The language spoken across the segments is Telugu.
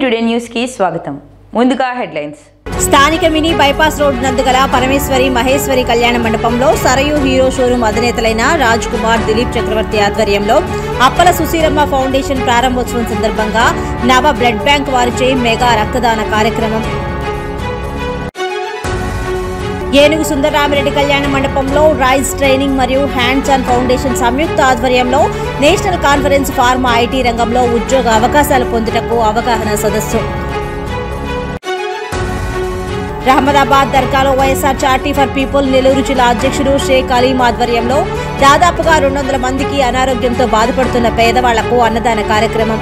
టుడే న్యూస్కి స్వాగతం ముందుగా హెడ్లైన్స్ స్థానిక మినీ బైపాస్ రోడ్ నందు గల పరమేశ్వరి మహేశ్వరి కళ్యాణ మండపంలో సరయు హీరో షోరూం అధినేతలైన రాజ్ కుమార్ దిలీప్ చక్రవర్తి ఆధ్వర్యంలో అప్పల సుశీలమ్మ ఫౌండేషన్ ప్రారంభోత్సవం సందర్భంగా నవ బ్లడ్ బ్యాంక్ వారిచే మెగా రక్తదాన కార్యక్రమం ఏనుగు సుందరరామిరెడ్డి కళ్యాణ మండపంలో రైజ్ ట్రైనింగ్ మరియు హ్యాండ్స్ ఆన్ ఫౌండేషన్ సంయుక్త ఆధ్వర్యంలో నేషనల్ కాన్ఫరెన్స్ ఫార్మా ఐటీ రంగంలో ఉద్యోగ అవకాశాలు పొందుటకు అవగాహన సదస్సు రహమదాబాద్ దర్గాలో YSR charity for people Nellore జిల్లా అధ్యక్షుడు షేక్ అలీం ఆధ్వర్యంలో దాదాపుగా రెండు వందల మందికి అనారోగ్యంతో బాధపడుతున్న పేదవాళ్లకు అన్నదాన కార్యక్రమం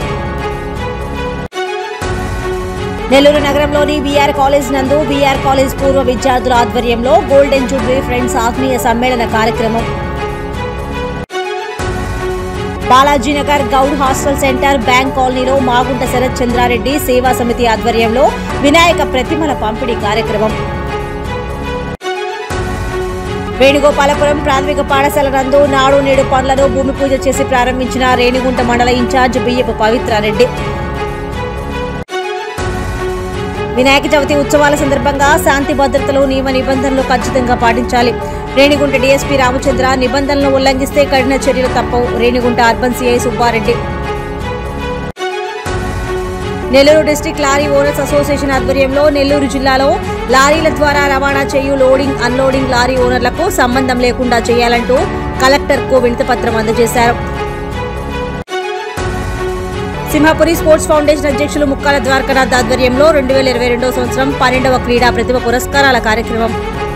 నెల్లూరు నగరంలోని బీఆర్ కాలేజ్ నందు బీఆర్ కాలేజ్ పూర్వ విద్యార్థుల ఆధ్వర్యంలో గోల్డెన్ జూబ్లీ ఫ్రెండ్స్ ఆత్మీయ సమ్మేళన కార్యక్రమం Balajinagar Goud hostel centre bank కాలనీలో మాగుంట శరత్ చంద్రారెడ్డి సేవా సమితి ఆధ్వర్యంలో వినాయక ప్రతిమల పంపిణీ కార్యక్రమం వేణుగోపాలపురం ప్రాథమిక పాఠశాల నందు నాడు నేడు పనులను భూమి పూజ చేసి ప్రారంభించిన రేణిగుంట మండల ఇన్ఛార్జ్ బియ్యపు పవిత్రారెడ్డి వినాయక చవితి ఉత్సవాల సందర్భంగా శాంతి భద్రతలు నియమ నిబంధనలు ఖచ్చితంగా పాటించాలి రేణిగుంట డీఎస్పీ రామచంద్ర నిబంధనలను ఉల్లంఘిస్తే కఠిన చర్యలు తప్పవు Renigunta urban CI Subbareddy Nellore district lorry owners association ఆధ్వర్యంలో నెల్లూరు జిల్లాలో లారీల ద్వారా రవాణా చేయు లోడింగ్ అన్లోడింగ్ లారీ ఓనర్లకు సంబంధం లేకుండా చేయాలంటూ కలెక్టర్కు వినతిపత్రం అందజేశారు సింహపురి స్పోర్ట్స్ ఫౌండేషన్ అధ్యక్షులు ముక్కాల ద్వారకనాథ్ ఆధ్వర్యంలో రెండు వేల ఇరవై రెండవ సంవత్సరం పన్నెండవ క్రీడా ప్రతిభ పురస్కారాల కార్యక్రమం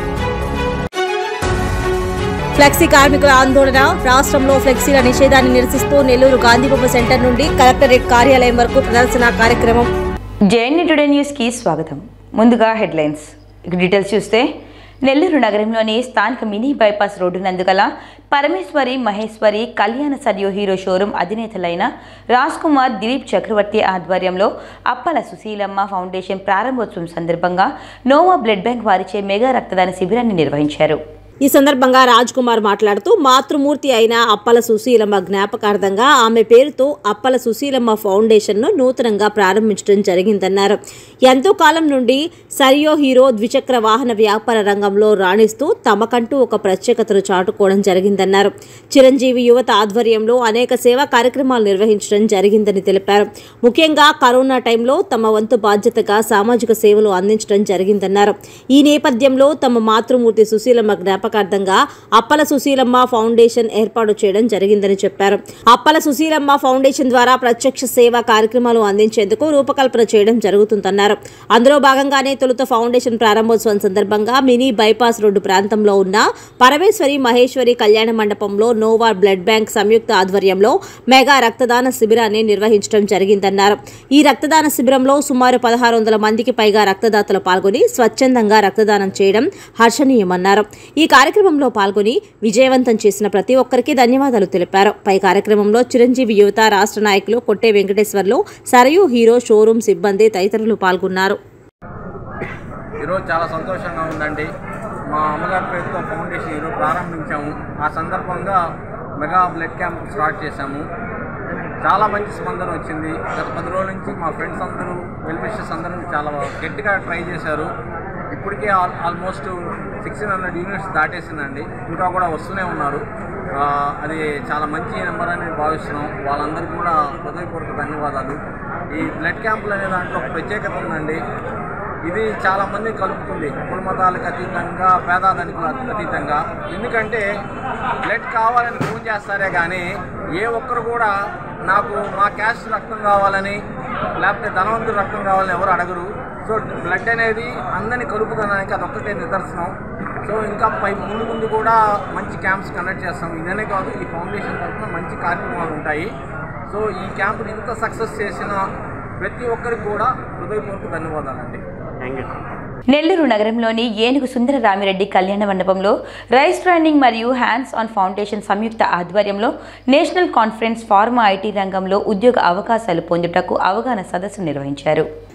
ఫ్లెక్సీ కార్మికుల ఆందోళన రాష్ట్రంలో ఫ్లెక్సీల నిషేధాన్ని నిరసిస్తూ నెల్లూరు గాంధీబొమ్మ సెంటర్ నుండి కలెక్టరేట్ కార్యాలయం వరకు ప్రదర్శన కార్యక్రమం జేఎన్యూ టుడే న్యూస్కి స్వాగతం ముందుగా హెడ్లైన్స్ ఇక డీటెయిల్స్ చూస్తే నెల్లూరు నగరంలోని స్థానిక మినీ బైపాస్ రోడ్డు నందుగల పరమేశ్వరి మహేశ్వరి కళ్యాణ సర్యో హీరో షోరూం అధినేతలైన రాజ్ కుమార్ దిలీప్ చక్రవర్తి ఆధ్వర్యంలో అప్పల సుశీలమ్మ ఫౌండేషన్ ప్రారంభోత్సవం సందర్భంగా నోవా బ్లడ్ బ్యాంక్ వారిచే మెగా రక్తదాన శిబిరాన్ని నిర్వహించారు ఈ సందర్భంగా రాజ్ కుమార్ మాట్లాడుతూ మాతృమూర్తి అయిన అప్పల సుశీలమ్మ జ్ఞాపకార్థంగా ఆమె పేరుతో అప్పల సుశీలమ్మ ఫౌండేషన్ను నూతనంగా ప్రారంభించడం జరిగిందన్నారు ఎంతో కాలం నుండి సరియో హీరో ద్విచక్ర వాహన వ్యాపార రంగంలో రాణిస్తూ తమకంటూ ఒక ప్రత్యేకతను చాటుకోవడం జరిగిందన్నారు చిరంజీవి యువత ఆధ్వర్యంలో అనేక సేవా కార్యక్రమాలు నిర్వహించడం జరిగిందని తెలిపారు ముఖ్యంగా కరోనా టైంలో తమ వంతు బాధ్యతగా సామాజిక సేవలు అందించడం జరిగిందన్నారు ఈ నేపథ్యంలో తమ మాతృమూర్తి సుశీలమ్మ జ్ఞాపకార్థంగా అప్పల సుశీలమ్మ ఫౌండేషన్ ఏర్పాటు చేయడం జరిగిందని చెప్పారు అప్పల సుశీలమ్మ ఫౌండేషన్ ద్వారా ప్రత్యక్ష సేవా కార్యక్రమాలు అందించేందుకు రూపకల్పన చేయడం జరుగుతుందన్నారు అందులో భాగంగానే తొలుత ఫౌండేషన్ ప్రారంభోత్సవం సందర్భంగా మినీ బైపాస్ రోడ్డు ప్రాంతంలో ఉన్న పరమేశ్వరి మహేశ్వరి కళ్యాణ మండపంలో నోవా బ్లడ్ బ్యాంక్ సంయుక్త ఆధ్వర్యంలో మెగా రక్తదాన శిబిరాన్ని నిర్వహించడం జరిగిందన్నారు ఈ రక్తదాన శిబిరంలో సుమారు పదహారు వందల మందికి పైగా రక్తదాతలు పాల్గొని స్వచ్ఛందంగా రక్తదానం చేయడం హర్షణీయమన్నారు ఈ కార్యక్రమంలో పాల్గొని విజయవంతం చేసిన ప్రతి ఒక్కరికి ధన్యవాదాలు తెలిపారు పై కార్యక్రమంలో చిరంజీవి యువత రాష్ట్ర నాయకులు కొట్టే వెంకటేశ్వర్లు సరయు హీరో షోరూం సిబ్బంది తదితరులు పాల్గొన్నారు ఈరోజు చాలా సంతోషంగా ఉందండి మా అమ్మగారి పేరుతో ఫౌండేషన్ ఈరోజు ప్రారంభించాము ఆ సందర్భంగా మెగా బ్లడ్ క్యాంప్ స్టార్ట్ చేశాము చాలా మంచి స్పందన వచ్చింది గత పది రోజుల నుంచి మా ఫ్రెండ్స్ అందరూ వెల్ విషెస్ అందరూ చాలా గట్టిగా ట్రై చేశారు ఇప్పటికే all almost sixteen hundred units దాటేసిందండి ఇంకా కూడా వస్తూనే ఉన్నారు ఆ, అది చాలా మంచి నెంబర్ అని భావిస్తున్నాం వాళ్ళందరికీ కూడా హృదయపూర్వక ధన్యవాదాలు ఈ బ్లడ్ క్యాంపులు అనే దాంట్లో ఒక ప్రత్యేకత ఉందండి ఇది చాలా మంది కలుపుతుంది కుల మతాలకు అతీతంగా పేదాదానికి అతీతంగా ఎందుకంటే బ్లడ్ కావాలని ఫోన్ చేస్తారే కానీ ఏ ఒక్కరు కూడా నాకు మా క్యాస్ట్ రక్తం కావాలని లేకపోతే ధనవంతుడు రక్తం కావాలని ఎవరు అడగరు సో బ్లడ్ అనేది అందరినీ కలుపుకోవడానికి అదొక్కటే నిదర్శనం సో ఇంకా పై ముందు ముందు కూడా మంచి క్యాంప్స్ కండక్ట్ చేస్తాం ఇదనే కాదు ఈ ఫౌండేషన్ తరఫున మంచి కార్యక్రమాలు ఉంటాయి సో ఈ క్యాంపుని ఇంత సక్సెస్ చేసిన ప్రతి ఒక్కరికి కూడా హృదయపూర్వక ధన్యవాదాలండి నెల్లూరు నగరంలోని ఏనుగు సుందర రామిరెడ్డి కళ్యాణ మండపంలో రైస్ ట్రైనింగ్ మరియు హ్యాండ్స్ ఆన్ ఫౌండేషన్ సంయుక్త ఆధ్వర్యంలో నేషనల్ కాన్ఫరెన్స్ ఫార్మా ఐటీ రంగంలో ఉద్యోగ అవకాశాలు పొందుటకు అవగాహన సదస్సు నిర్వహించారు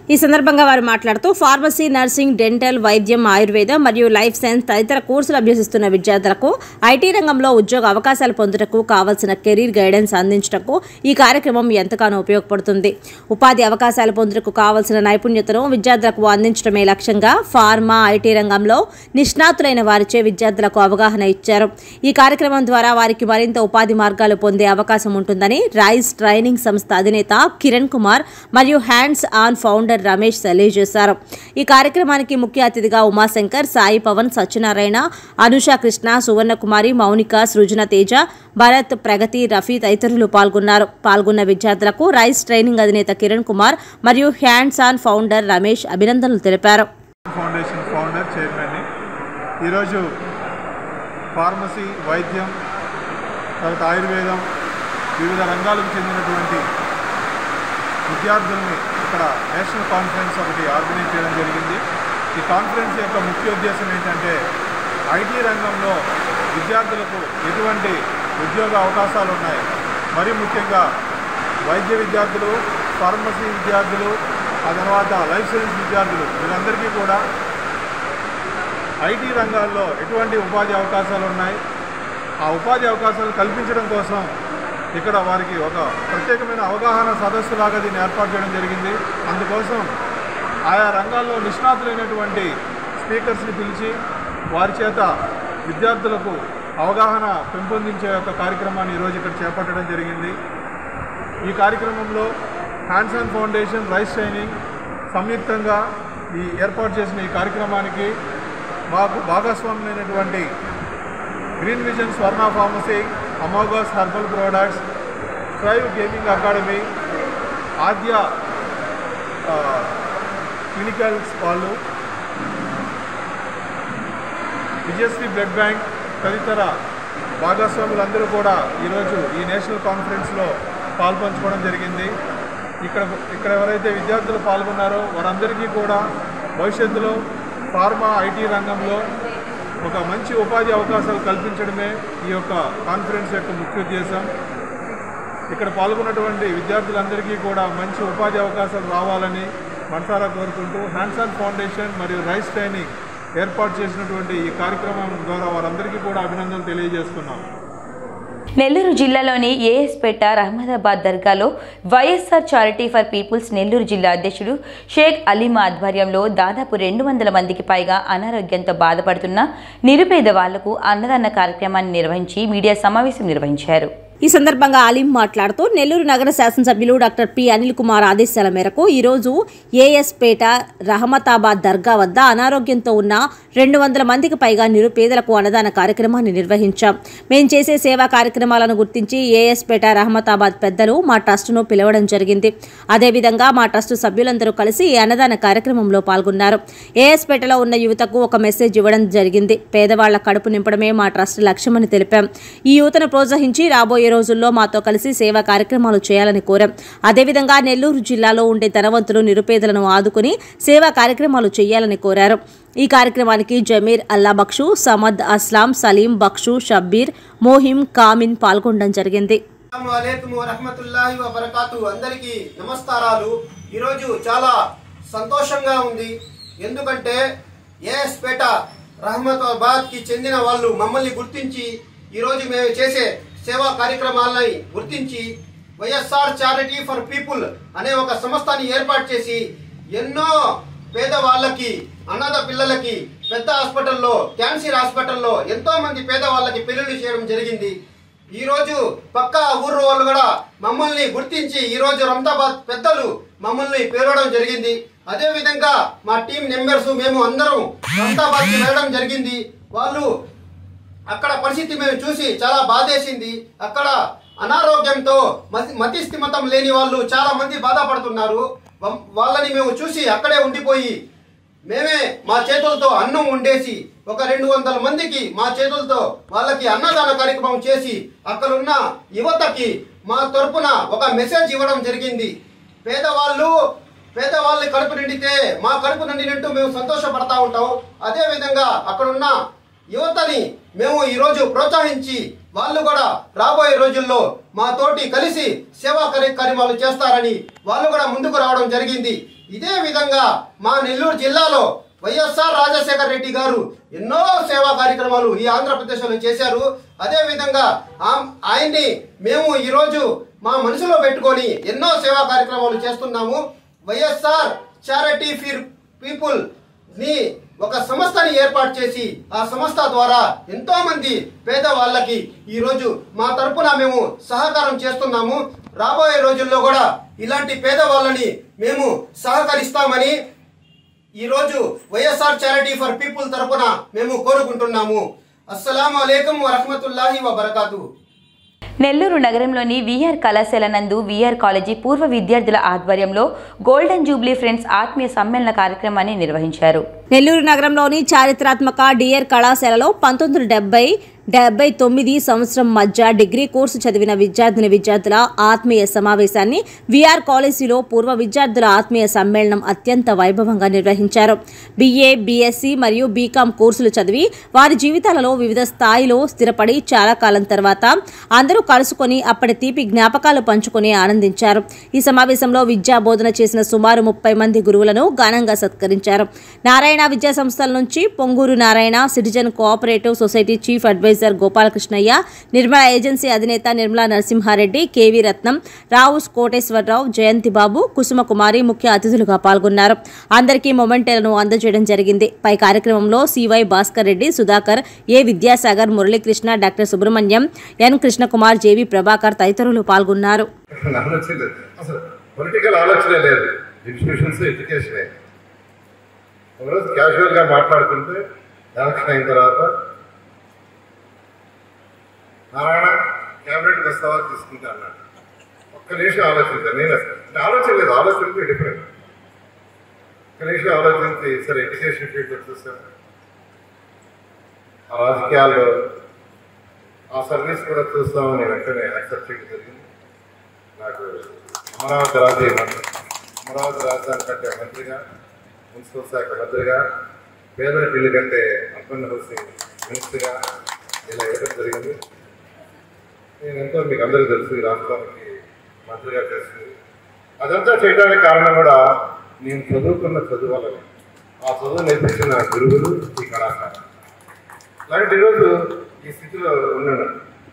ఈ సందర్భంగా వారు మాట్లాడుతూ ఫార్మసీ నర్సింగ్ డెంటల్ వైద్యం ఆయుర్వేదం మరియు లైఫ్ సైన్స్ తదితర కోర్సులు అభ్యసిస్తున్న విద్యార్థులకు ఐటీ రంగంలో ఉద్యోగ అవకాశాలు పొందుటకు కావాల్సిన కెరీర్ గైడెన్స్ అందించటకు ఈ కార్యక్రమం ఎంతగానో ఉపయోగపడుతుంది ఉపాధి అవకాశాలు పొందుటకు కావాల్సిన నైపుణ్యతను విద్యార్థులకు అందించడమే లక్ష్యంగా ఫార్మా ఐటీ రంగంలో నిష్ణాతులైన వారిచే విద్యార్థులకు అవగాహన ఇచ్చారు ఈ కార్యక్రమం ద్వారా వారికి మరింత ఉపాధి మార్గాలు పొందే అవకాశం ఉంటుందని రైస్ ట్రైనింగ్ సంస్థ అధినేత కిరణ్ కుమార్ మరియు హ్యాండ్స్ ఆన్ ఫౌండర్ రమేష్ తెలియజేశారు ఈ కార్యక్రమానికి ముఖ్య అతిథిగా ఉమాశంకర్ సాయి పవన్ సత్యనారాయణ అనుష కృష్ణ సువర్ణకుమారి మౌనిక సృజన తేజ భరత్ ప్రగతి రఫీ తదితరులు పాల్గొన్నారు పాల్గొన్న విద్యార్థులకు రైస్ ట్రైనింగ్ అధినేత కిరణ్ కుమార్ మరియు హ్యాండ్స్ ఆన్ ఫౌండర్ రమేష్ అభినందనలు తెలిపారు ఫౌండేషన్ ఫౌండర్ చైర్మన్ని ఈరోజు ఫార్మసీ వైద్యం తర్వాత ఆయుర్వేదం వివిధ రంగాలకు చెందినటువంటి విద్యార్థుల్ని ఇక్కడ నేషనల్ కాన్ఫరెన్స్ ఒకటి ఆర్గనైజ్ చేయడం జరిగింది ఈ కాన్ఫరెన్స్ యొక్క ముఖ్య ఉద్దేశం ఏంటంటే ఐటీ రంగంలో విద్యార్థులకు ఎటువంటి ఉద్యోగ అవకాశాలు ఉన్నాయి మరి ముఖ్యంగా వైద్య విద్యార్థులు ఫార్మసీ విద్యార్థులు ఆ తర్వాత లైఫ్ సైన్స్ విద్యార్థులు వీళ్ళందరికీ కూడా ఐటీ రంగాల్లో ఎటువంటి ఉపాధి అవకాశాలు ఉన్నాయి ఆ ఉపాధి అవకాశాలు కల్పించడం కోసం ఇక్కడ వారికి ఒక ప్రత్యేకమైన అవగాహన సదస్సులాగా దీన్ని ఏర్పాటు చేయడం జరిగింది అందుకోసం ఆయా రంగాల్లో నిష్ణాతులైనటువంటి స్పీకర్స్ని పిలిచి వారి చేత విద్యార్థులకు అవగాహన పెంపొందించే యొక్క కార్యక్రమాన్ని ఈరోజు ఇక్కడ చేపట్టడం జరిగింది ఈ కార్యక్రమంలో hands and foundation rice training సంయుక్తంగా ఈ ఏర్పాటు చేసిన ఈ కార్యక్రమానికి మాకు భాగస్వామ్యమైనటువంటి గ్రీన్ విజన్ స్వర్ణ ఫార్మసీ అమోగస్ herbal products thrive gaming academy Aadya ఆ, క్లినికల్స్ వాళ్ళు విజయశ్రీ బ్లడ్ బ్యాంక్ తదితర భాగస్వాములందరూ కూడా ఈరోజు ఈ నేషనల్ కాన్ఫరెన్స్లో పాల్పంచుకోవడం జరిగింది ఇక్కడ ఇక్కడ ఎవరైతే విద్యార్థులు పాల్గొన్నారో వారందరికీ కూడా భవిష్యత్తులో ఫార్మా ఐటీ రంగంలో ఒక మంచి ఉపాధి అవకాశాలు కల్పించడమే ఈ యొక్క కాన్ఫరెన్స్ యొక్క ముఖ్య ఉద్దేశం ఇక్కడ పాల్గొన్నటువంటి విద్యార్థులందరికీ కూడా మంచి ఉపాధి అవకాశాలు రావాలని మనసారా కోరుకుంటూ హ్యాండ్స్ ఆన్ ఫౌండేషన్ మరియు రైస్ ట్రైనింగ్ ఏర్పాటు చేసినటువంటి ఈ కార్యక్రమం ద్వారా వారందరికీ కూడా అభినందనలు తెలియజేస్తున్నాం నెల్లూరు జిల్లాలోని ఏఎస్పేట రహమదాబాద్ దర్గాలో YSR charity for peoples Nellore జిల్లా అధ్యక్షుడు షేక్ అలీమా ఆధ్వర్యంలో దాదాపు రెండు వందల మందికి పైగా అనారోగ్యంతో బాధపడుతున్న నిరుపేద వాళ్లకు అన్నదాన కార్యక్రమాన్ని నిర్వహించి మీడియా సమావేశం నిర్వహించారు ఈ సందర్భంగా అలీం మాట్లాడుతూ నెల్లూరు నగర శాసనసభ్యులు డాక్టర్ పి అనిల్ కుమార్ ఆదేశాల మేరకు ఈరోజు ఏఎస్ పేట రహమతాబాద్ దర్గా వద్ద అనారోగ్యంతో ఉన్న రెండు వందల మందికి పైగా నిరుపేదలకు అన్నదాన కార్యక్రమాన్ని నిర్వహించాం మేం చేసే సేవా కార్యక్రమాలను గుర్తించి ఏఎస్ పేట రహమతాబాద్ పెద్దలు మా ట్రస్టును పిలవడం జరిగింది అదేవిధంగా మా ట్రస్టు సభ్యులందరూ కలిసి ఈ అన్నదాన కార్యక్రమంలో పాల్గొన్నారు ఏఎస్ పేటలో ఉన్న యువతకు ఒక మెసేజ్ ఇవ్వడం జరిగింది పేదవాళ్ల కడుపు నింపడమే మా ట్రస్ట్ లక్ష్యమని తెలిపాం ఈ యువతను ప్రోత్సహించి రాబోయే రోజుల్లో మాతో కలిసి సేవా కార్యక్రమాలు చేయాలని కోరాం అదేవిధంగా నెల్లూరు జిల్లాలో ఉండే ధనవంతులు నిరుపేదలను ఆదుకుని సేవా కార్యక్రమాలు చేయాలని కోరారు ఈ కార్యక్రమానికి జమీర్ అల్లా బక్షు సమద్ అస్లాం సలీం బక్షు షబ్బీర్ మోహిం కామిన్ పాల్గొనడం జరిగింది అస్సలాముఅలైకుం వరహమతుల్లాహి వబరకాతు అందరికీ నమస్కారాలు ఈరోజు చాలా సంతోషంగా ఉంది ఎందుకంటే ఏఎస్పేట రహమతాబాద్కి చెందిన వాళ్ళు మమ్మల్ని గుర్తించి ఈరోజు మేము చేసే సేవా కార్యక్రమాలని గుర్తించి వైఎస్ఆర్ చారిటీ ఫర్ పీపుల్ అనే ఒక సంస్థని ఏర్పాటు చేసి ఎన్నో పేదవాళ్ళకి అనాథ పిల్లలకి పెద్ద హాస్పిటల్లో క్యాన్సర్ హాస్పిటల్లో ఎంతో మంది పేదవాళ్ళకి పెళ్లిళ్ళు చేయడం జరిగింది ఈ రోజు పక్క ఊరు వాళ్ళు కూడా మమ్మల్ని గుర్తించి ఈ రోజు రమతాబాద్ పెద్దలు మమ్మల్ని పిలవడం జరిగింది అదే విధంగా మా టీం మెంబర్స్ మేము అందరం రమతాబాద్ కి వెళ్ళడం జరిగింది వాళ్ళు అక్కడ పరిస్థితి మేము చూసి చాలా బాధేసింది అక్కడ అనారోగ్యంతో మతి మతి స్థిమతం లేని వాళ్ళు చాలా మంది బాధపడుతున్నారు వం- వాళ్ళని మేము చూసి అక్కడే ఉండిపోయి మేమే మా చేతులతో అన్నం వండేసి ఒక రెండు వందల మందికి మా చేతులతో వాళ్ళకి అన్నదాన కార్యక్రమం చేసి అక్కడున్న యువతకి మా తరపున ఒక మెసేజ్ ఇవ్వడం జరిగింది పేదవాళ్ళు పేదవాళ్ళని కడుపు నిండితే మా కడుపు నిండినట్టు మేము సంతోషపడతా ఉంటాం అదే విధంగా అక్కడున్న యువతని మేము ఈరోజు ప్రోత్సహించి వాళ్ళు కూడా రాబోయే రోజుల్లో మా తోటి కలిసి సేవా కార్యక్రమాలు చేస్తారని వాళ్ళు కూడా ముందుకు రావడం జరిగింది ఇదే విధంగా మా నెల్లూరు జిల్లాలో వైఎస్ఆర్ రాజశేఖర రెడ్డి గారు ఎన్నో సేవా కార్యక్రమాలు ఈ ఆంధ్రప్రదేశ్లో చేశారు అదే విధంగా ఆ- ఆయన్ని మేము ఈరోజు మా మనసులో పెట్టుకొని ఎన్నో సేవా కార్యక్రమాలు చేస్తున్నాము వైఎస్ఆర్ చారిటీ ఫిర్ పీపుల్ ని ఒక సంస్థని ఏర్పాటు చేసి ఆ సంస్థ ద్వారా ఎంతో మంది పేద వాళ్ళకి ఈరోజు మా తరపున మేము సహకారం చేస్తున్నాము రాబోయే రోజుల్లో కూడా ఇలాంటి పేద వాళ్ళని మేము సహకరిస్తామని ఈరోజు వైఎస్ఆర్ చారిటీ ఫర్ పీపుల్ తరపున మేము కోరుకుంటున్నాము అస్సలం అయికం వరహమతుల్లాహి వబర్కాతు నెల్లూరు నగరంలోని విఆర్ కళాశాల నందు విఆర్ కాలేజీ పూర్వ విద్యార్థుల ఆధ్వర్యంలో గోల్డెన్ జూబ్లీ ఫ్రెండ్స్ ఆత్మీయ సమ్మేళన కార్యక్రమాన్ని నిర్వహించారు నెల్లూరు నగరంలోని చారిత్రాత్మక డియర్ కళాశాలలో పంతొమ్మిది వందల డెబ్బై డెబ్బై తొమ్మిది సంవత్సరం మధ్య డిగ్రీ కోర్సు చదివిన విద్యార్థిని విద్యార్థుల ఆత్మీయ సమావేశాన్ని విఆర్ కాలేజీలో పూర్వ విద్యార్థుల ఆత్మీయ సమ్మేళనం అత్యంత వైభవంగా నిర్వహించారు బిఏ బీఎస్సీ మరియు బీకాం కోర్సులు చదివి వారి జీవితాలలో వివిధ స్థాయిలో స్థిరపడి చాలా కాలం తర్వాత అందరూ కలుసుకొని అప్పటి తీపి జ్ఞాపకాలు పంచుకొని ఆనందించారు ఈ సమావేశంలో విద్యా బోధన చేసిన సుమారు ముప్పై మంది గురువులను ఘనంగా సత్కరించారు నారాయణ విద్యా సంస్థల నుంచి Ponguru Narayana citizen cooperative society chief adviser Gopalakrishnaiah Nirmala agency అధినేత నిర్మలా నరసింహారెడ్డి కేవీ రత్నం రావుస్ కోటేశ్వరరావు జయంతి బాబు కుసుమ కుమారి ముఖ్య అతిథులుగా పాల్గొన్నారు అందరికీ మొమెంటేలను అందజేయడం జరిగింది పై కార్యక్రమంలో CY Bhaskar Reddy Sudhakar A Vidyasagar Muralikrishna doctor Subrahmanyam N Krishnakumar JV Prabhakar తదితరులు పాల్గొన్నారు ఆలోచన లేదు అసలు పొలిటికల్ ఆలోచనే లేదు ఇన్స్టిట్యూషన్స్ ఎడ్యుకేషనే ఒకరోజు క్యాజువల్గా మాట్లాడుతుంటే ఎలక్షన్ అయిన తర్వాత నారాయణ క్యాబినెట్కి వస్తావా తీసుకుంటా అన్నాడు ఒక్క నిమిషం ఆలోచించాను నేను అసలు అంటే ఆలోచన లేదు ఆలోచన డిఫరెంట్ ఒక్క నిమిషం ఆలోచించి సరే ఎడ్యుకేషన్ ఫీల్డ్ చూస్తాను ఆ రాజకీయాల్లో ఆ సర్వీస్ కూడా చూస్తామని వెంటనే యాక్సెప్ట్ చేయడం జరిగింది నాకు అమరావతి రాజధాని మంత్రి అమరావతి రాజధాని కట్టే మంత్రిగా మున్సిపల్ శాఖ మంత్రిగా పేదల పిల్లి కంటే అర్బన్ హౌసింగ్ మినిస్టర్గా ఇలా ఇవ్వడం జరిగింది నేను ఎంతో మీకు అందరికీ తెలుసు ఈ రాష్ట్రానికి మంత్రిగా చేసింది అదంతా చేయడానికి కారణం కూడా నేను చదువుకున్న చదువు వల్లనే ఆ చదువు నేర్పించిన గురువులు ఈ కళాశాల అలాంటి ఈరోజు ఈ స్థితిలో ఉన్నాను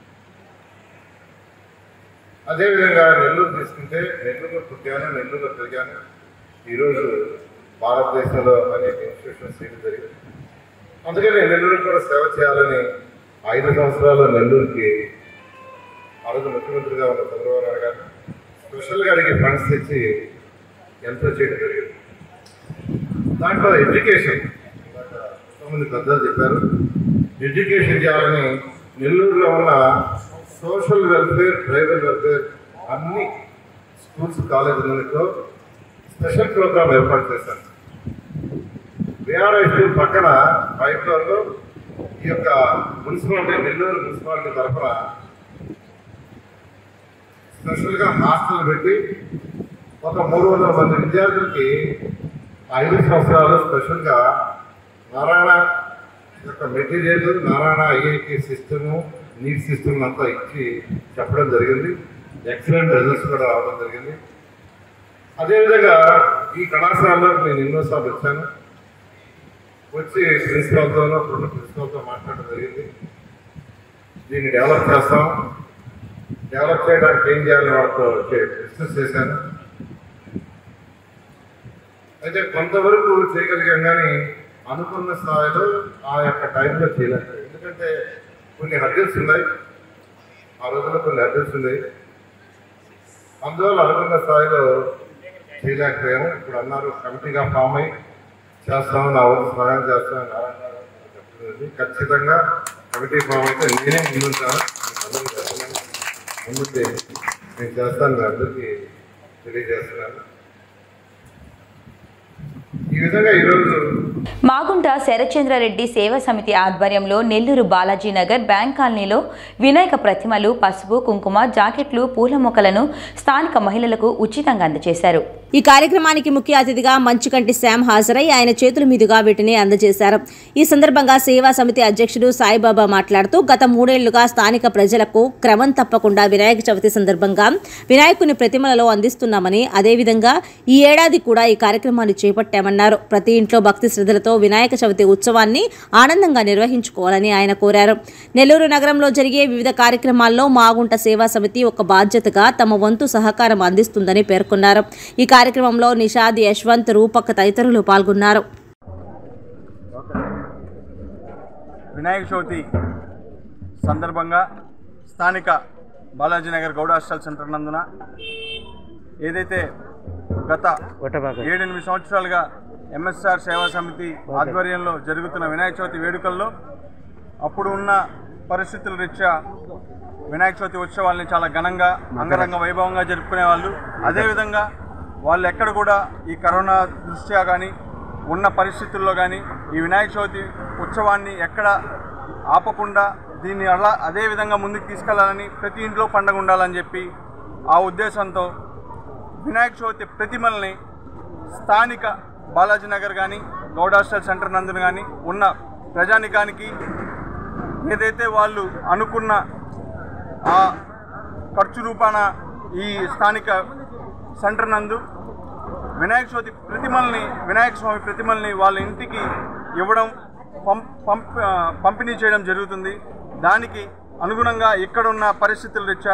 అదేవిధంగా నెల్లూరు తీసుకుంటే నెల్లూరులో పుట్టాను నెల్లూరులో పెరిగాను ఈరోజు భారతదేశంలో అనేక ఇన్స్టిట్యూషన్స్ చేయడం జరిగింది అందుకని నెల్లూరుకి కూడా సేవ చేయాలని ఐదు సంవత్సరాలు నెల్లూరుకి ఆ రోజు ముఖ్యమంత్రిగా ఉన్న చంద్రబాబు నాయుడు గారు స్పెషల్గా అడిగి ఫండ్స్ తెచ్చి ఎంతో చేయడం జరిగింది దాంట్లో ఎడ్యుకేషన్ ఇందాక ఎంతోమంది పెద్దలు చెప్పారు ఎడ్యుకేషన్ చేయాలని నెల్లూరులో ఉన్న సోషల్ వెల్ఫేర్ ట్రైబల్ వెల్ఫేర్ అన్ని స్కూల్స్ కాలేజీలతో స్పెషల్ ప్రోగ్రామ్ ఏర్పాటు చేశాను బీఆర్ఐ స్కూల్ పక్కన రైతులలో ఈ యొక్క మున్సిపాలిటీ నెల్లూరు మున్సిపాలిటీ తరఫున స్పెషల్గా హాస్టల్ పెట్టి ఒక మూడు వందల మంది విద్యార్థులకి ఐదు సంవత్సరాలు స్పెషల్గా నారాయణ యొక్క material Narayana IIT system NEET system అంతా ఇచ్చి చెప్పడం జరిగింది ఎక్సలెంట్ రిజల్ట్స్ కూడా రావడం జరిగింది అదేవిధంగా ఈ కళాశాలలో నేను ఎన్నోసార్లు వచ్చాను వచ్చి ప్రిన్సిపాల్తోనో రెండు ప్రిన్సిపాల్తో మాట్లాడడం జరిగింది దీన్ని డెవలప్ చేస్తాం డెవలప్ చేయడానికి ఏం చేయాలని వాళ్ళతో డిస్కస్ చేశాను అయితే కొంతవరకు చేయగలిగాం కానీ అనుకున్న స్థాయిలో ఆ యొక్క టైంలో చేయలేదు ఎందుకంటే కొన్ని హర్జల్స్ ఉన్నాయి ఆ రోజుల్లో కొన్ని హర్జల్స్ ఉన్నాయి అందువల్ల అనుకున్న స్థాయిలో చేయలేకపోయాము ఇప్పుడు అన్నారు కమిటీగా ఫామ్ అయి చేస్తాము నా వంతు సహాయం చేస్తామని నారాయణ గారు చెప్పడం జరిగింది. ఖచ్చితంగా కమిటీ ఫామ్ అయితే నేనే ముందుంటాను మీకు అందరికీ చెప్తున్నాను ముందుంటే నేను చేస్తాను మీ అందరికీ తెలియజేస్తున్నాను ఈ విధంగా ఈరోజు మాగుంట శరచంద్రారెడ్డి సేవా సమితి ఆధ్వర్యంలో నెల్లూరు బాలాజీ నగర్ బ్యాంక్ కాలనీలో వినాయక ప్రతిమలు పసుపు కుంకుమ జాకెట్లు పూల మొక్కలను స్థానిక మహిళలకు ఉచితంగా అందజేశారు ఈ కార్యక్రమానికి ముఖ్య అతిథిగా మంచుకంటి శ్యామ్ హాజరై ఆయన చేతుల మీదుగా వీటిని అందజేశారు ఈ సందర్భంగా సేవా సమితి అధ్యక్షుడు సాయిబాబా మాట్లాడుతూ గత మూడేళ్లుగా స్థానిక ప్రజలకు క్రమం తప్పకుండా వినాయక చవితి సందర్భంగా వినాయకుని ప్రతిమలలో అందిస్తున్నామని అదేవిధంగా ఈ ఏడాది కూడా ఈ కార్యక్రమాన్ని చేపట్టామన్నారు ప్రతి ఇంట్లో భక్తి శ్రద్ధలతో వినాయక చవితి ఉత్సవాన్ని ఆనందంగా నిర్వహించుకోవాలని ఆయన కోరారు నెల్లూరు నగరంలో జరిగే వివిధ కార్యక్రమాల్లో మాగుంట సేవా సమితి ఒక బాధ్యతగా తమ వంతు సహకారం అందిస్తుందని పేర్కొన్నారు ఈ కార్యక్రమంలో నిషాద్ యశ్వంత్ రూపక్ తదితరులు పాల్గొన్నారు వినాయక చవితి సందర్భంగా స్థానిక బాలాజీ నగర్ గౌడ హాస్టల్ సెంటర్ నందున ఏదైతే గత ఏడెనిమిది సంవత్సరాలుగా ఎంఎస్ఆర్ సేవా సమితి ఆధ్వర్యంలో జరుగుతున్న వినాయక చవితి వేడుకల్లో అప్పుడు ఉన్న పరిస్థితుల రీత్యా వినాయక చవితి ఉత్సవాల్ని చాలా ఘనంగా అంగరంగ వైభవంగా జరుపుకునేవాళ్ళు అదేవిధంగా వాళ్ళు ఎక్కడ కూడా ఈ కరోనా దృష్ట్యా కానీ ఉన్న పరిస్థితుల్లో కానీ ఈ వినాయక చవితి ఉత్సవాన్ని ఎక్కడ ఆపకుండా దీన్ని అలా అదే విధంగా ముందుకు తీసుకెళ్లాలని ప్రతి ఇంట్లో పండగ ఉండాలని చెప్పి ఆ ఉద్దేశంతో వినాయక చవితి ప్రతిమల్ని స్థానిక బాలాజీ నగర్ కానీ గౌడ హాస్టల్ సెంటర్ నందున కానీ ఉన్న ప్రజానికానికి ఏదైతే వాళ్ళు అనుకున్న ఆ ఖర్చు రూపాన ఈ స్థానిక సెంటర్ నందు వినాయక చవితి ప్రతిమల్ని వినాయక స్వామి ప్రతిమల్ని వాళ్ళ ఇంటికి ఇవ్వడం పంప్ పంప్ ఆ, పంపిణీ చేయడం జరుగుతుంది దానికి అనుగుణంగా ఇక్కడున్న పరిస్థితుల రీత్యా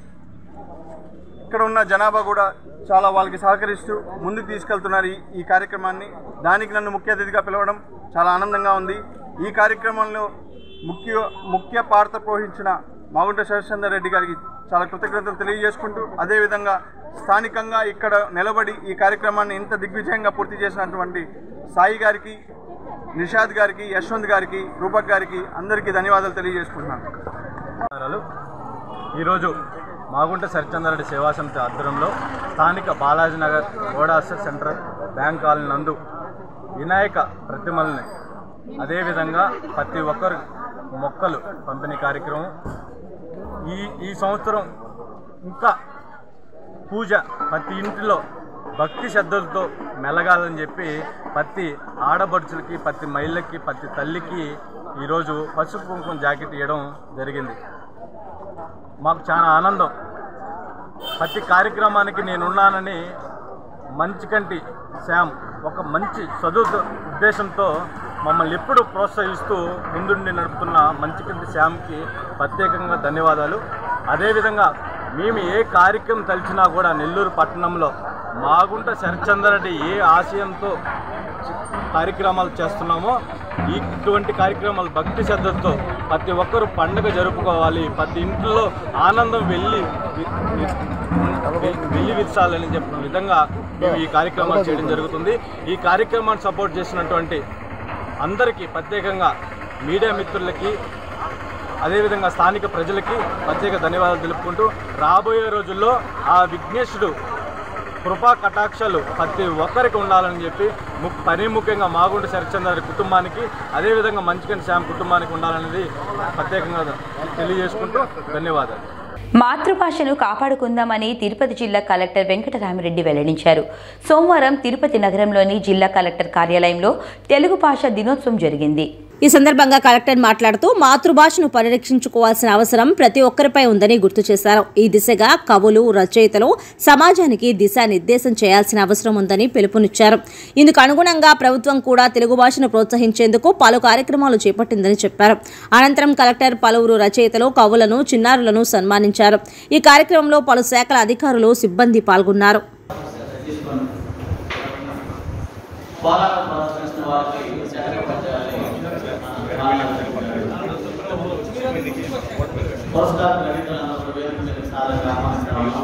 ఇక్కడ ఉన్న జనాభా కూడా చాలా వాళ్ళకి సహకరిస్తూ ముందుకు తీసుకెళ్తున్నారు ఈ ఈ కార్యక్రమాన్ని దానికి నన్ను ముఖ్య అతిథిగా పిలవడం చాలా ఆనందంగా ఉంది ఈ కార్యక్రమంలో ముఖ్య ముఖ్య పాత్ర పోషించిన మాగుంట శరశ్చంద్ర రెడ్డి గారికి చాలా కృతజ్ఞతలు తెలియజేసుకుంటూ అదేవిధంగా స్థానికంగా ఇక్కడ నిలబడి ఈ కార్యక్రమాన్ని ఇంత దిగ్విజయంగా పూర్తి చేసినటువంటి సాయి గారికి నిషాద్ గారికి యశ్వంత్ గారికి రూపక్ గారికి అందరికీ ధన్యవాదాలు తెలియజేసుకుంటున్నాను నమస్కారాలు ఈరోజు మాగుంట సరిచంద్రారెడ్డి సేవా సమితి ఆధ్వర్యంలో స్థానిక బాలాజీ నగర్ గోడాసర్ సెంట్రల్ బ్యాంక్ కాలనీ నందు వినాయక ప్రతిమల్ని అదేవిధంగా ప్రతి ఒక్కరు మొక్కలు పంపిణీ కార్యక్రమం ఈ ఈ సంవత్సరం ఇంకా పూజ ప్రతి ఇంటిలో భక్తి శ్రద్ధలతో మెలగాలని చెప్పి ప్రతి ఆడబడుచులకి ప్రతి మహిళకి ప్రతి తల్లికి ఈరోజు పసుపు కుంకుమ జాకెట్ ఇవ్వడం జరిగింది మాకు చాలా ఆనందం ప్రతి కార్యక్రమానికి నేనున్నానని మంచికంటి శ్యామ్ ఒక మంచి చదువు ఉద్దేశంతో మమ్మల్ని ఎప్పుడు ప్రోత్సహిస్తూ ముందుండి నడుపుతున్న మంచికంటి శ్యామ్కి ప్రత్యేకంగా ధన్యవాదాలు అదేవిధంగా మేము ఏ కార్యక్రమం తలిచినా కూడా నెల్లూరు పట్టణంలో మాగుంట శరత్చంద్రరెడ్డి ఏ ఆశయంతో కార్యక్రమాలు చేస్తున్నామో ఇటువంటి కార్యక్రమాలు భక్తి శ్రద్ధలతో ప్రతి ఒక్కరూ పండుగ జరుపుకోవాలి ప్రతి ఇంట్లో ఆనందం వెళ్ళి వి- వి- వెళ్ళి విచ్చాలని చెప్పిన విధంగా మేము ఈ కార్యక్రమాలు చేయడం జరుగుతుంది ఈ కార్యక్రమాన్ని సపోర్ట్ చేసినటువంటి అందరికీ ప్రత్యేకంగా మీడియా మిత్రులకి అదేవిధంగా స్థానిక ప్రజలకి ప్రత్యేక ధన్యవాదాలు తెలుపుకుంటూ రాబోయే రోజుల్లో ఆ విఘ్నేశుడు కృపా కటాక్షాలు ప్రతి ఒక్కరికి ఉండాలని చెప్పి ము- పని ముఖ్యంగా మాగుంట శరత్చంద్ర కుటుంబానికి అదేవిధంగా మంచికని శ్యామ్ కుటుంబానికి ఉండాలనేది ప్రత్యేకంగా తెలియజేసుకుంటూ ధన్యవాదాలు మాతృభాషను కాపాడుకుందామని తిరుపతి జిల్లా కలెక్టర్ వెంకటరామిరెడ్డి వెల్లడించారు సోమవారం తిరుపతి నగరంలోని జిల్లా కలెక్టర్ కార్యాలయంలో తెలుగు భాష దినోత్సవం జరిగింది ఈ సందర్భంగా కలెక్టర్ మాట్లాడుతూ మాతృభాషను పరిరక్షించుకోవాల్సిన అవసరం ప్రతి ఒక్కరిపై ఉందని గుర్తు చేశారు ఈ దిశగా కవులు రచయితలు సమాజానికి దిశానిర్దేశం చేయాల్సిన అవసరం ఉందని పిలుపునిచ్చారు ఇందుకు అనుగుణంగా ప్రభుత్వం కూడా తెలుగు భాషను ప్రోత్సహించేందుకు పలు కార్యక్రమాలు చేపట్టిందని చెప్పారు అనంతరం కలెక్టర్ పలువురు రచయితలు కవులను చిన్నారులను సన్మానించారు ఈ కార్యక్రమంలో పలు శాఖల అధికారులు సిబ్బంది పాల్గొన్నారు పోరాటం ప్రోత్సహిస్తున్న వారికి చక్కగా పట్టాలి పురస్కార గ్రహీతలందరూ వేదిక మీద సాధారణ ఆహ్వానిస్తున్నాము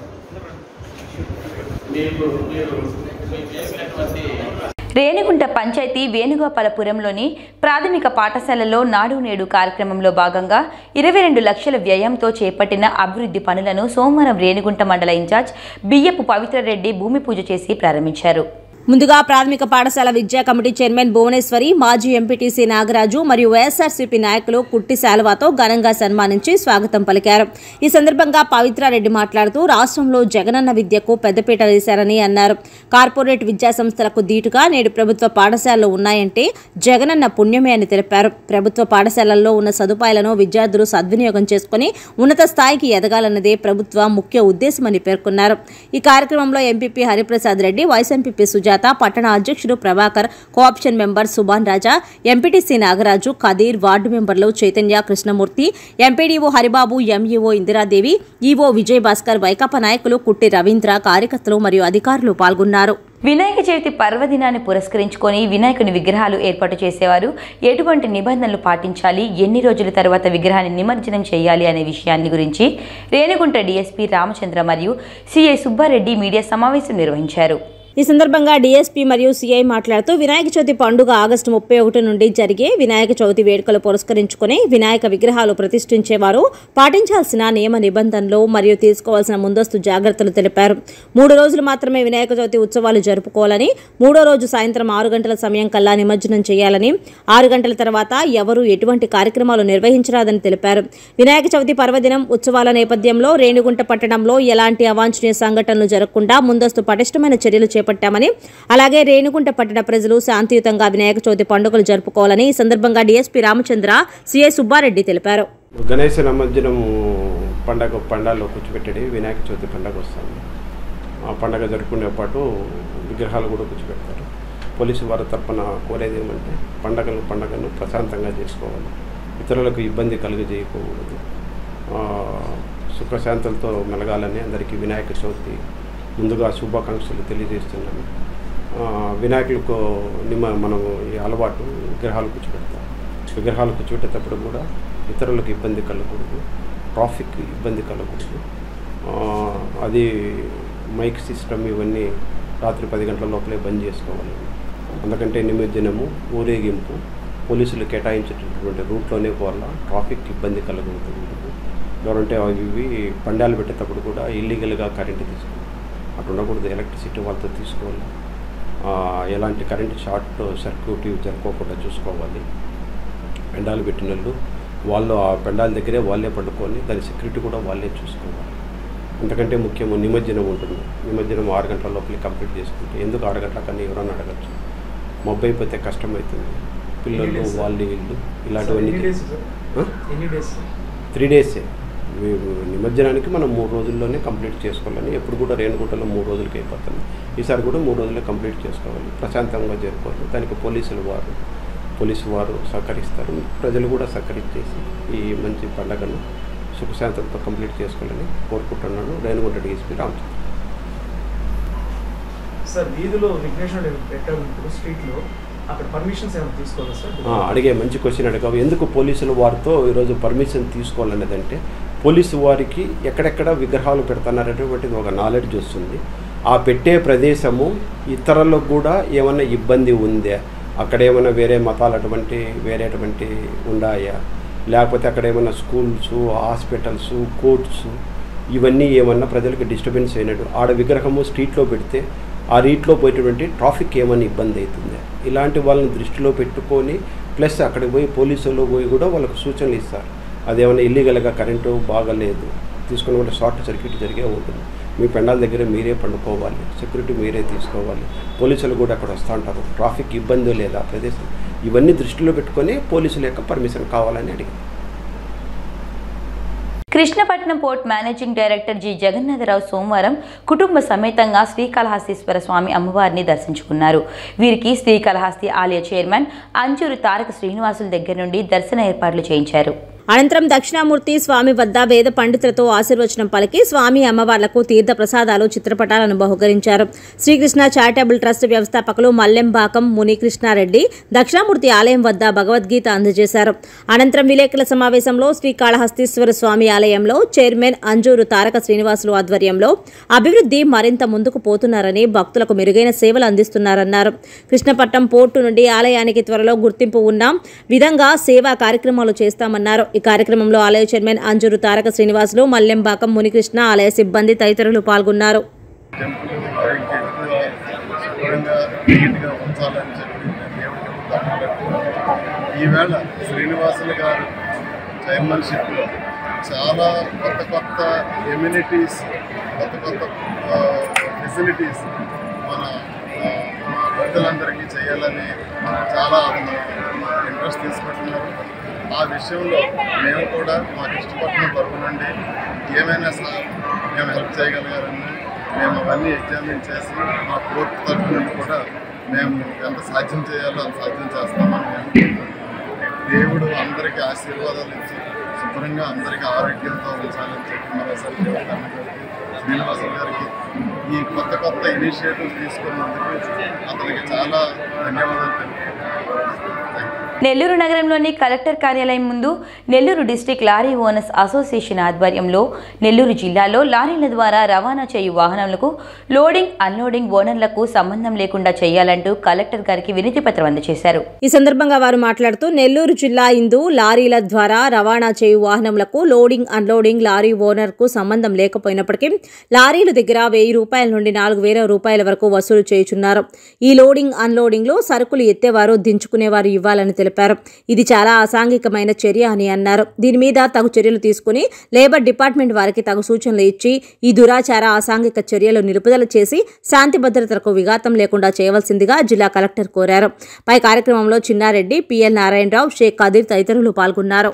మీకు మీరు మీరు చేసినటువంటి రేణిగుంట పంచాయతీ వేణుగోపాలపురంలోని ప్రాథమిక పాఠశాలలో నాడు నేడు కార్యక్రమంలో భాగంగా ఇరవై రెండు లక్షల వ్యయంతో చేపట్టిన అభివృద్ధి పనులను సోమవారం రేణిగుంట మండల ఇన్ఛార్జ్ బియ్యపు పవిత్రరెడ్డి భూమి పూజ చేసి ప్రారంభించారు ముందుగా ప్రాథమిక పాఠశాల విద్యా కమిటీ చైర్మన్ భువనేశ్వరి మాజీ ఎంపీటీసీ నాగరాజు మరియు వైఎస్ఆర్సీపీ నాయకులు కుట్టి శాలువాతో ఘనంగా సన్మానించి స్వాగతం పలికారు ఈ సందర్భంగా పవిత్రారెడ్డి మాట్లాడుతూ రాష్ట్రంలో జగనన్న విద్యకు పెద్దపీట వేశారని అన్నారు కార్పొరేట్ విద్యా సంస్థలకు దీటుగా నేడు ప్రభుత్వ పాఠశాలలు ఉన్నాయంటే జగనన్న పుణ్యమే అని తెలిపారు ప్రభుత్వ పాఠశాలల్లో ఉన్న సదుపాయాలను విద్యార్థులు సద్వినియోగం చేసుకుని ఉన్నత స్థాయికి ఎదగాలన్నదే ప్రభుత్వ ముఖ్య ఉద్దేశమని పేర్కొన్నారు ఈ కార్యక్రమంలో MPP Hariprasad Reddy vice MPP Sujatha పట్టణ అధ్యక్షుడు Prabhakar cooption member Subhan Raja MPTC Nagaraju Khadeer ward మెంబర్లు Chaitanya Krishnamurthy MPDO Haribabu MEO Indiradevi EO Vijay Bhaskar వైకాపా నాయకులు కుట్టి రవీంద్ర కార్యకర్తలు మరియు అధికారులు పాల్గొన్నారు వినాయక చవితి పర్వదినాన్ని పురస్కరించుకొని వినాయకుని విగ్రహాలు ఏర్పాటు చేసేవారు ఎటువంటి నిబంధనలు పాటించాలి ఎన్ని రోజుల తర్వాత విగ్రహాన్ని నిమజ్జనం చేయాలి అనే విషయాన్ని గురించి రేణిగుంట డీఎస్పీ రామచంద్ర మరియు సిఐ సుబ్బారెడ్డి మీడియా సమావేశం నిర్వహించారు ఈ సందర్భంగా డీఎస్పీ మరియు సీఐ మాట్లాడుతూ వినాయక చవితి పండుగ ఆగస్టు ముప్పై ఒకటి నుండి జరిగే వినాయక చవితి వేడుకలు పురస్కరించుకుని వినాయక విగ్రహాలు ప్రతిష్ఠించేవారు పాటించాల్సిన నియమ నిబంధనలు మరియు తీసుకోవాల్సిన ముందస్తు జాగ్రత్తలు తెలిపారు మూడు రోజులు మాత్రమే వినాయక చవితి ఉత్సవాలు జరుపుకోవాలని మూడో రోజు సాయంత్రం ఆరు గంటల సమయం కల్లా నిమజ్జనం చేయాలని ఆరు గంటల తర్వాత ఎవరు ఎటువంటి కార్యక్రమాలు నిర్వహించరాదని తెలిపారు వినాయక చవితి పర్వదినం ఉత్సవాల నేపథ్యంలో రేణిగుంట పట్టణంలో ఎలాంటి అవాంఛనీయ సంఘటనలు జరగకుండా ముందస్తు పటిష్టమైన చర్యలు చేపట్టామని అలాగే రేణిగుంట పట్టణ ప్రజలు శాంతియుతంగా వినాయక చవితి పండుగలు జరుపుకోవాలని ఈ సందర్భంగా డీఎస్పీ రామచంద్ర సిఐ సుబ్బారెడ్డి తెలిపారు గణేశ నిమజ్జనం పండగ పండాల్లో కూర్చోబెట్టడి వినాయక చవితి పండగ వస్తుంది ఆ పండగ జరుపుకునే పాటు విగ్రహాలు కూడా కూర్చోబెడతారు పోలీసు వారి తరపున కోరేది ఏమంటే పండగను పండగను ప్రశాంతంగా చేసుకోవాలి ఇతరులకు ఇబ్బంది కలుగజేయకూడదు ఆ, సుఖశాంతులతో మెలగాలని అందరికీ వినాయక చవితి ముందుగా శుభాకాంక్షలు తెలియజేస్తున్నాను ఆ, వినాయకులకు నిమ మనము ఈ అలవాటు విగ్రహాలు కూర్చోబెడతాం విగ్రహాలు కూర్చోబెట్టేటప్పుడు కూడా ఇతరులకు ఇబ్బంది కలగకూడదు ట్రాఫిక్ ఇబ్బంది కలగకూడదు ఆ, అది మైక్ సిస్టమ్ ఇవన్నీ రాత్రి పది గంటల లోపలే బంద్ చేసుకోవాలి అందుకంటే నిమజ్జనము ఊరేగింపు పోలీసులు కేటాయించేటటువంటి రూట్లోనే పోవాలా ట్రాఫిక్ ఇబ్బంది కలగకూడదు ఎవరంటే అవి ఇవి పండాలు పెట్టేటప్పుడు కూడా ఇల్లీగల్గా కరెంట్ తీసుకోవాలి అటు ఉండకూడదు ఎలక్ట్రిసిటీ వాళ్ళతో తీసుకోవాలి ఆ, ఎలాంటి కరెంట్ షార్ట్ సర్క్యూట్ ఇవి జరగకుండా చూసుకోవాలి పెండాలు పెట్టిన వాళ్ళు వాళ్ళు ఆ పెండాల దగ్గరే వాళ్ళే పండుకొని దాని సెక్యూరిటీ కూడా వాళ్ళే చూసుకోవాలి ఎందుకంటే ముఖ్యము నిమజ్జనం ఉంటుంది నిమజ్జనం ఆరు గంటల లోపలే కంప్లీట్ చేసుకుంటే ఎందుకు ఆరు గంటల కన్నా ఎవరన్నా అడగచ్చు మబ్బు అయిపోతే కష్టం అవుతుంది పిల్లలు వాళ్ళు వీళ్ళు ఇలాంటివన్నీ త్రీ డేసే నిమజ్జనానికి మనం మూడు రోజుల్లోనే కంప్లీట్ చేసుకోవాలని ఎప్పుడు కూడా రేణుగుంటలో మూడు రోజులకి అయిపోతుంది ఈసారి కూడా మూడు రోజులే కంప్లీట్ చేసుకోవాలి ప్రశాంతంగా జరుపుకోవాలి దానికి పోలీసులు వారు పోలీసు వారు సహకరిస్తారు ప్రజలు కూడా సహకరించేసి ఈ మంచి పండగను సుఖశాంతంతో కంప్లీట్ చేసుకోవాలని కోరుకుంటున్నాను రేణుగుంట డిఎస్పీ రామచంద్ర సార్ వీధిలో విఘ్నేశ్వరుడు పెట్టాలన్నప్పుడు స్ట్రీట్లో అక్కడ పర్మిషన్స్ ఏమైనా తీసుకోవాలా సార్ ఆ, అడిగే మంచి క్వశ్చన్ అడిగావు ఎందుకు పోలీసులు వారితో ఈరోజు పర్మిషన్ తీసుకోవాలనేదంటే పోలీసు వారికి ఎక్కడెక్కడ విగ్రహాలు పెడుతున్నారనేటువంటిది ఒక నాలెడ్జ్ వస్తుంది ఆ పెట్టే ప్రదేశము ఇతరులకు కూడా ఏమైనా ఇబ్బంది ఉందా అక్కడ ఏమైనా వేరే మతాలు అటువంటి వేరేటువంటి ఉన్నాయా లేకపోతే అక్కడ ఏమైనా స్కూల్స్ హాస్పిటల్స్ కోర్ట్స్ ఇవన్నీ ఏమన్నా ప్రజలకు డిస్టర్బెన్స్ అయినట్టు ఆడ విగ్రహము స్ట్రీట్లో పెడితే ఆ రీట్లో పోయేటువంటి ట్రాఫిక్ ఏమైనా ఇబ్బంది అవుతుంది ఇలాంటి వాళ్ళని దృష్టిలో పెట్టుకొని ప్లస్ అక్కడికి పోయి పోలీసులు పోయి కూడా వాళ్ళకు సూచనలు ఇస్తారు అదేమైనా ఇల్లీగల్గా కరెంటు బాగలేదు తీసుకుని కూడా షార్ట్ సర్క్యూట్ జరిగే ఉంటుంది మీ పెండాల దగ్గర మీరే పండుకోవాలి సెక్యూరిటీ మీరే తీసుకోవాలి పోలీసులు కూడా అక్కడ వస్తూ ఉంటారు ట్రాఫిక్ ఇబ్బంది లేదా ఆ ప్రదేశం ఇవన్నీ దృష్టిలో పెట్టుకొని పోలీసుల యొక్క పర్మిషన్ కావాలని అడిగారు Krishnapatnam port managing director G Jagannatharao సోమవారం కుటుంబ సమేతంగా శ్రీకాళహస్తీశ్వర స్వామి అమ్మవారిని దర్శించుకున్నారు వీరికి శ్రీకాళహస్తి ఆలయ చైర్మన్ అంజూరు తారక శ్రీనివాసుల దగ్గర నుండి దర్శన ఏర్పాట్లు చేయించారు అనంతరం దక్షిణామూర్తి స్వామి వద్ద వేద పండితులతో ఆశీర్వచనం పలికి స్వామి అమ్మవార్లకు తీర్థ ప్రసాదాలు చిత్రపటాలను బహుకరించారు శ్రీకృష్ణ చారిటబుల్ ట్రస్ట్ వ్యవస్థాపకులు మల్లెంబాకం మునికృష్ణారెడ్డి దక్షిణామూర్తి ఆలయం వద్ద భగవద్గీత అందజేశారు అనంతరం విలేకరుల సమావేశంలో శ్రీకాళహస్తీశ్వర స్వామి ఆలయంలో చైర్మన్ అంజూరు తారక శ్రీనివాసులు ఆధ్వర్యంలో అభివృద్ధి మరింత ముందుకు పోతున్నారని భక్తులకు మెరుగైన సేవలు అందిస్తున్నారన్నారు కృష్ణపట్నం పోర్టు నుండి ఆలయానికి త్వరలో గుర్తింపు ఉన్న విధంగా సేవా కార్యక్రమాలు చేస్తామన్నారు ఈ కార్యక్రమంలో ఆలయ చైర్మన్ అంజూరు తారక శ్రీనివాసులు మల్లెంబాకం మునికృష్ణ ఆలయ సిబ్బంది తదితరులు పాల్గొన్నారు శుభ్రంగా నీట్గా ఉంచాలని చెప్పి నేను దేవుడికి దండం పెట్టుకున్నాను ఈవేళ శ్రీనివాసులు గారు చైర్మన్షిప్లో చాలా కొత్త కొత్త ఎమ్యూనిటీస్ కొత్త కొత్త ఫెసిలిటీస్ మన ఆ, మా పెద్దలందరికీ చేయాలని చాలా ఇంట్రెస్ట్ తీసుకుంటున్నారు ఆ విషయంలో మేము కూడా మాకు ఇష్టపడిన తరపు నుండి ఏమైనా సా మేము హెల్ప్ చేయగలిగారని మేము అవన్నీ ఎగ్జామిన్ చేసి మా కోర్టు తరపు నుండి కూడా మేము ఎంత సాధ్యం చేయాలో అంత సాధ్యం చేస్తామని మేము దేవుడు అందరికీ ఆశీర్వాదాలు ఇచ్చి శుభ్రంగా అందరికీ ఆరోగ్యంతో ఉంచాలని చెప్పి మరోసారి దేవుడు గారికి శ్రీనివాసులు గారికి ఈ కొత్త కొత్త ఇనిషియేటివ్స్ తీసుకున్నందుకు అతనికి చాలా ధన్యవాదాలు తెలుపుతున్నాను నెల్లూరు నగరంలోని కలెక్టర్ కార్యాలయం ముందు Nellore district lorry owners association ఆధ్వర్యంలో నెల్లూరు జిల్లాలో లారీల ద్వారా రవాణా చేయు వాహనాలకు లోడింగ్ అన్లోడింగ్ ఓనర్లకు సంబంధం లేకుండా చేయాలంటూ కలెక్టర్ గారికి వినతి పత్రం అందజేశారు ఈ సందర్భంగా వారు మాట్లాడుతూ నెల్లూరు జిల్లా ఇందు లారీల ద్వారా రవాణా చేయు వాహనములకు లోడింగ్ అన్లోడింగ్ లారీ ఓనర్ కు సంబంధం లేకపోయినప్పటికీ లారీల దగ్గర వెయ్యి రూపాయల నుండి నాలుగు వేల రూపాయల వరకు వసూలు చేయుచున్నారు ఈ లోడింగ్ అన్లోడింగ్ లో సరుకులు ఎత్తేవారు దించుకునేవారు ఇవ్వాలని తెలిపారు ఇది చాలా అసాంఘికమైన చర్య అని అన్నారు దీని మీద తగు చర్యలు తీసుకుని లేబర్ డిపార్ట్మెంట్ వారికి తగు సూచనలు ఇచ్చి ఈ దురాచార అసాంఘిక చర్యలు నిలుపుదల చేసి శాంతి భద్రతలకు విఘాతం లేకుండా చేయవలసిందిగా జిల్లా కలెక్టర్ కోరారు పై కార్యక్రమంలో చిన్నారెడ్డి పిఎల్ నారాయణరావు షేక్ కదీర్ తదితరులు పాల్గొన్నారు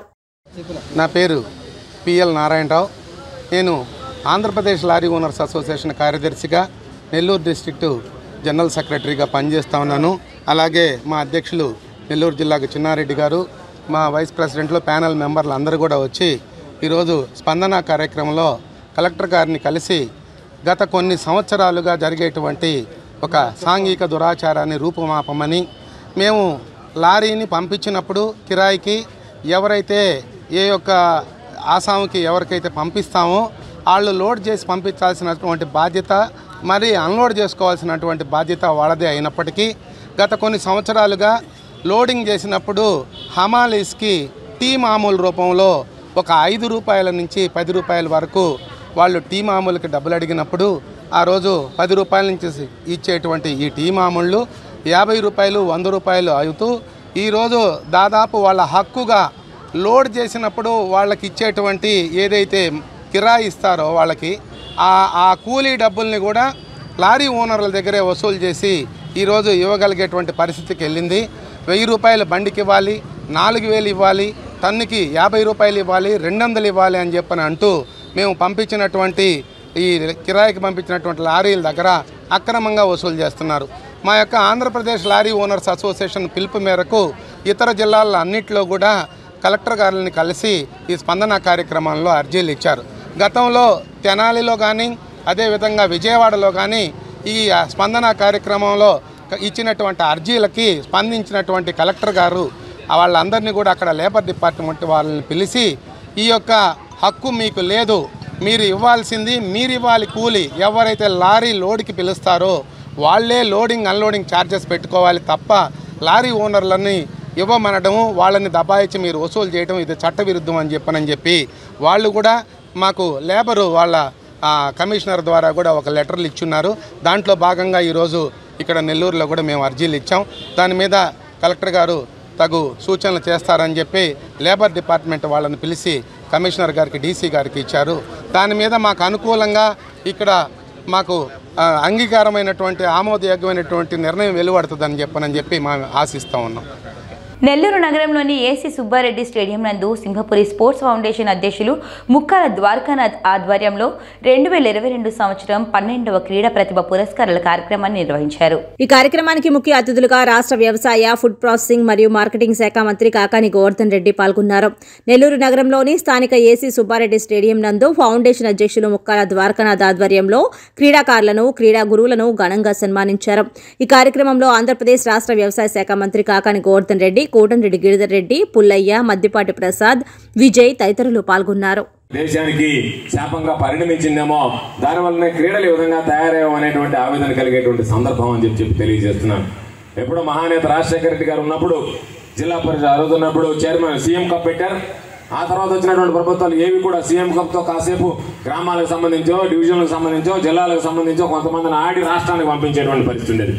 నా పేరు పిఎల్ నారాయణరావు నేను ఆంధ్రప్రదేశ్ లారీ ఓనర్స్ అసోసియేషన్ కార్యదర్శిగా నెల్లూరు డిస్ట్రిక్టు జనరల్ సెక్రటరీగా పనిచేస్తా ఉన్నాను అలాగే మా అధ్యక్షులు నెల్లూరు జిల్లాకు చిన్నారెడ్డి గారు మా వైస్ ప్రెసిడెంట్లో ప్యానల్ మెంబర్లు అందరూ కూడా వచ్చి ఈరోజు స్పందన కార్యక్రమంలో కలెక్టర్ గారిని కలిసి గత కొన్ని సంవత్సరాలుగా జరిగేటువంటి ఒక సాంఘిక దురాచారాన్ని రూపుమాపమని మేము లారీని పంపించినప్పుడు కిరాయికి ఎవరైతే ఏ యొక్క ఆసాముకి ఎవరికైతే పంపిస్తామో వాళ్ళు లోడ్ చేసి పంపించాల్సినటువంటి బాధ్యత మరి అన్లోడ్ చేసుకోవాల్సినటువంటి బాధ్యత వాళ్ళదే అయినప్పటికీ గత కొన్ని సంవత్సరాలుగా లోడింగ్ చేసినప్పుడు హమాలీస్కి టీ మామూలు రూపంలో ఒక ఐదు రూపాయల నుంచి పది రూపాయల వరకు వాళ్ళు టీ మామూలుకి డబ్బులు అడిగినప్పుడు ఆ రోజు పది రూపాయల నుంచి ఇచ్చేటువంటి ఈ టీ మామూళ్ళు యాభై రూపాయలు వంద రూపాయలు అవుతూ ఈరోజు దాదాపు వాళ్ళ హక్కుగా లోడ్ చేసినప్పుడు వాళ్ళకి ఇచ్చేటువంటి ఏదైతే కిరాయి ఇస్తారో వాళ్ళకి ఆ ఆ కూలీ డబ్బుల్ని కూడా లారీ ఓనర్ల దగ్గరే వసూలు చేసి ఈరోజు ఇవ్వగలిగేటువంటి పరిస్థితికి వెళ్ళింది వెయ్యి రూపాయలు బండికి ఇవ్వాలి నాలుగు వేలు ఇవ్వాలి టన్నుకి యాభై రూపాయలు ఇవ్వాలి రెండు వందలు ఇవ్వాలి అని చెప్పని అంటూ మేము పంపించినటువంటి ఈ కిరాయికి పంపించినటువంటి లారీల దగ్గర అక్రమంగా వసూలు చేస్తున్నారు మా యొక్క ఆంధ్రప్రదేశ్ లారీ ఓనర్స్ అసోసియేషన్ పిలుపు మేరకు ఇతర జిల్లాల అన్నింటిలో కూడా కలెక్టర్ గారిని కలిసి ఈ స్పందన కార్యక్రమంలో అర్జీలు ఇచ్చారు గతంలో తెనాలిలో కానీ అదేవిధంగా విజయవాడలో కానీ ఈ స్పందన కార్యక్రమంలో క- ఇచ్చినటువంటి అర్జీలకి స్పందించినటువంటి కలెక్టర్ గారు ఆ వాళ్ళందరినీ కూడా అక్కడ లేబర్ డిపార్ట్మెంట్ వాళ్ళని పిలిచి ఈ యొక్క హక్కు మీకు లేదు మీరు ఇవ్వాల్సింది మీరు ఇవ్వాలి కూలి ఎవరైతే లారీ లోడ్కి పిలుస్తారో వాళ్ళే లోడింగ్ అన్లోడింగ్ ఛార్జెస్ పెట్టుకోవాలి తప్ప లారీ ఓనర్లని ఇవ్వమనడము వాళ్ళని దబాయించి మీరు వసూలు చేయడం ఇది చట్టవిరుద్ధం అని చెప్పనని చెప్పి వాళ్ళు కూడా మాకు లేబరు వాళ్ళ ఆ, కమిషనర్ ద్వారా కూడా ఒక లెటర్లు ఇచ్చున్నారు దాంట్లో భాగంగా ఈరోజు ఇక్కడ నెల్లూరులో కూడా మేము అర్జీలు ఇచ్చాం దాని మీద కలెక్టర్ గారు తగు సూచనలు చేస్తారని చెప్పి లేబర్ డిపార్ట్మెంట్ వాళ్ళని పిలిచి కమిషనర్ గారికి డీసీ గారికి ఇచ్చారు దాని మీద మాకు అనుకూలంగా ఇక్కడ మాకు ఆ, అంగీకారమైనటువంటి ఆమోదయోగ్యమైనటువంటి నిర్ణయం వెలువడుతుందని చెప్పనని చెప్పి మేము ఆశిస్తూ ఉన్నాం నెల్లూరు నగరంలోని ఏసీ సుబ్బారెడ్డి స్టేడియం నందు సింహపురి స్పోర్ట్స్ ఫౌండేషన్ అధ్యక్షులు ముక్కాల ద్వారకానాథ్ ఆధ్వర్యంలో రెండు వేల ఇరవై రెండు సంవత్సరం పన్నెండవ క్రీడా ప్రతిభ పురస్కారాల కార్యక్రమాన్ని నిర్వహించారు ఈ కార్యక్రమానికి ముఖ్య అతిథులుగా రాష్ట్ర వ్యవసాయ ఫుడ్ ప్రాసెసింగ్ మరియు మార్కెటింగ్ శాఖ మంత్రి కాకాని గోవర్ధన్ రెడ్డి పాల్గొన్నారు నెల్లూరు నగరంలోని స్థానిక ఏసీ సుబ్బారెడ్డి స్టేడియం నందు ఫౌండేషన్ అధ్యక్షులు ముక్కాల ద్వారకానాథ్ ఆధ్వర్యంలో క్రీడాకారులను క్రీడా గురువులను ఘనంగా సన్మానించారు ఈ కార్యక్రమంలో ఆంధ్రప్రదేశ్ రాష్ట్ర వ్యవసాయ శాఖ మంత్రి కాకాని గోవర్ధన్ రెడ్డి కోటంరెడ్డి గిరిధర్ రెడ్డి పుల్లయ్య మద్దిపాటి ప్రసాద్ విజయ్ తదితరులు పాల్గొన్నారు దేశానికి శాపంగా పరిణమించిందేమో దానివల్లనే క్రీడలు ఈ విధంగా తయారయ్యాం అనేటువంటి ఆవేదన కలిగేటువంటి సందర్భం అని చెప్పి చెప్పి తెలియజేస్తున్నాను ఎప్పుడో మహానేత రాజశేఖర రెడ్డి గారు ఉన్నప్పుడు జిల్లా పరిషత్ ఆ రోజు ఉన్నప్పుడు చైర్మన్ సీఎం కప్ పెట్టారు ఆ తర్వాత వచ్చినటువంటి ప్రభుత్వాలు ఏవి కూడా సీఎం కప్తో కాసేపు గ్రామాలకు సంబంధించో డివిజన్లకు సంబంధించో జిల్లాలకు సంబంధించో కొంతమందిని ఆడి రాష్ట్రానికి పంపించేటువంటి పరిస్థితి ఉండేది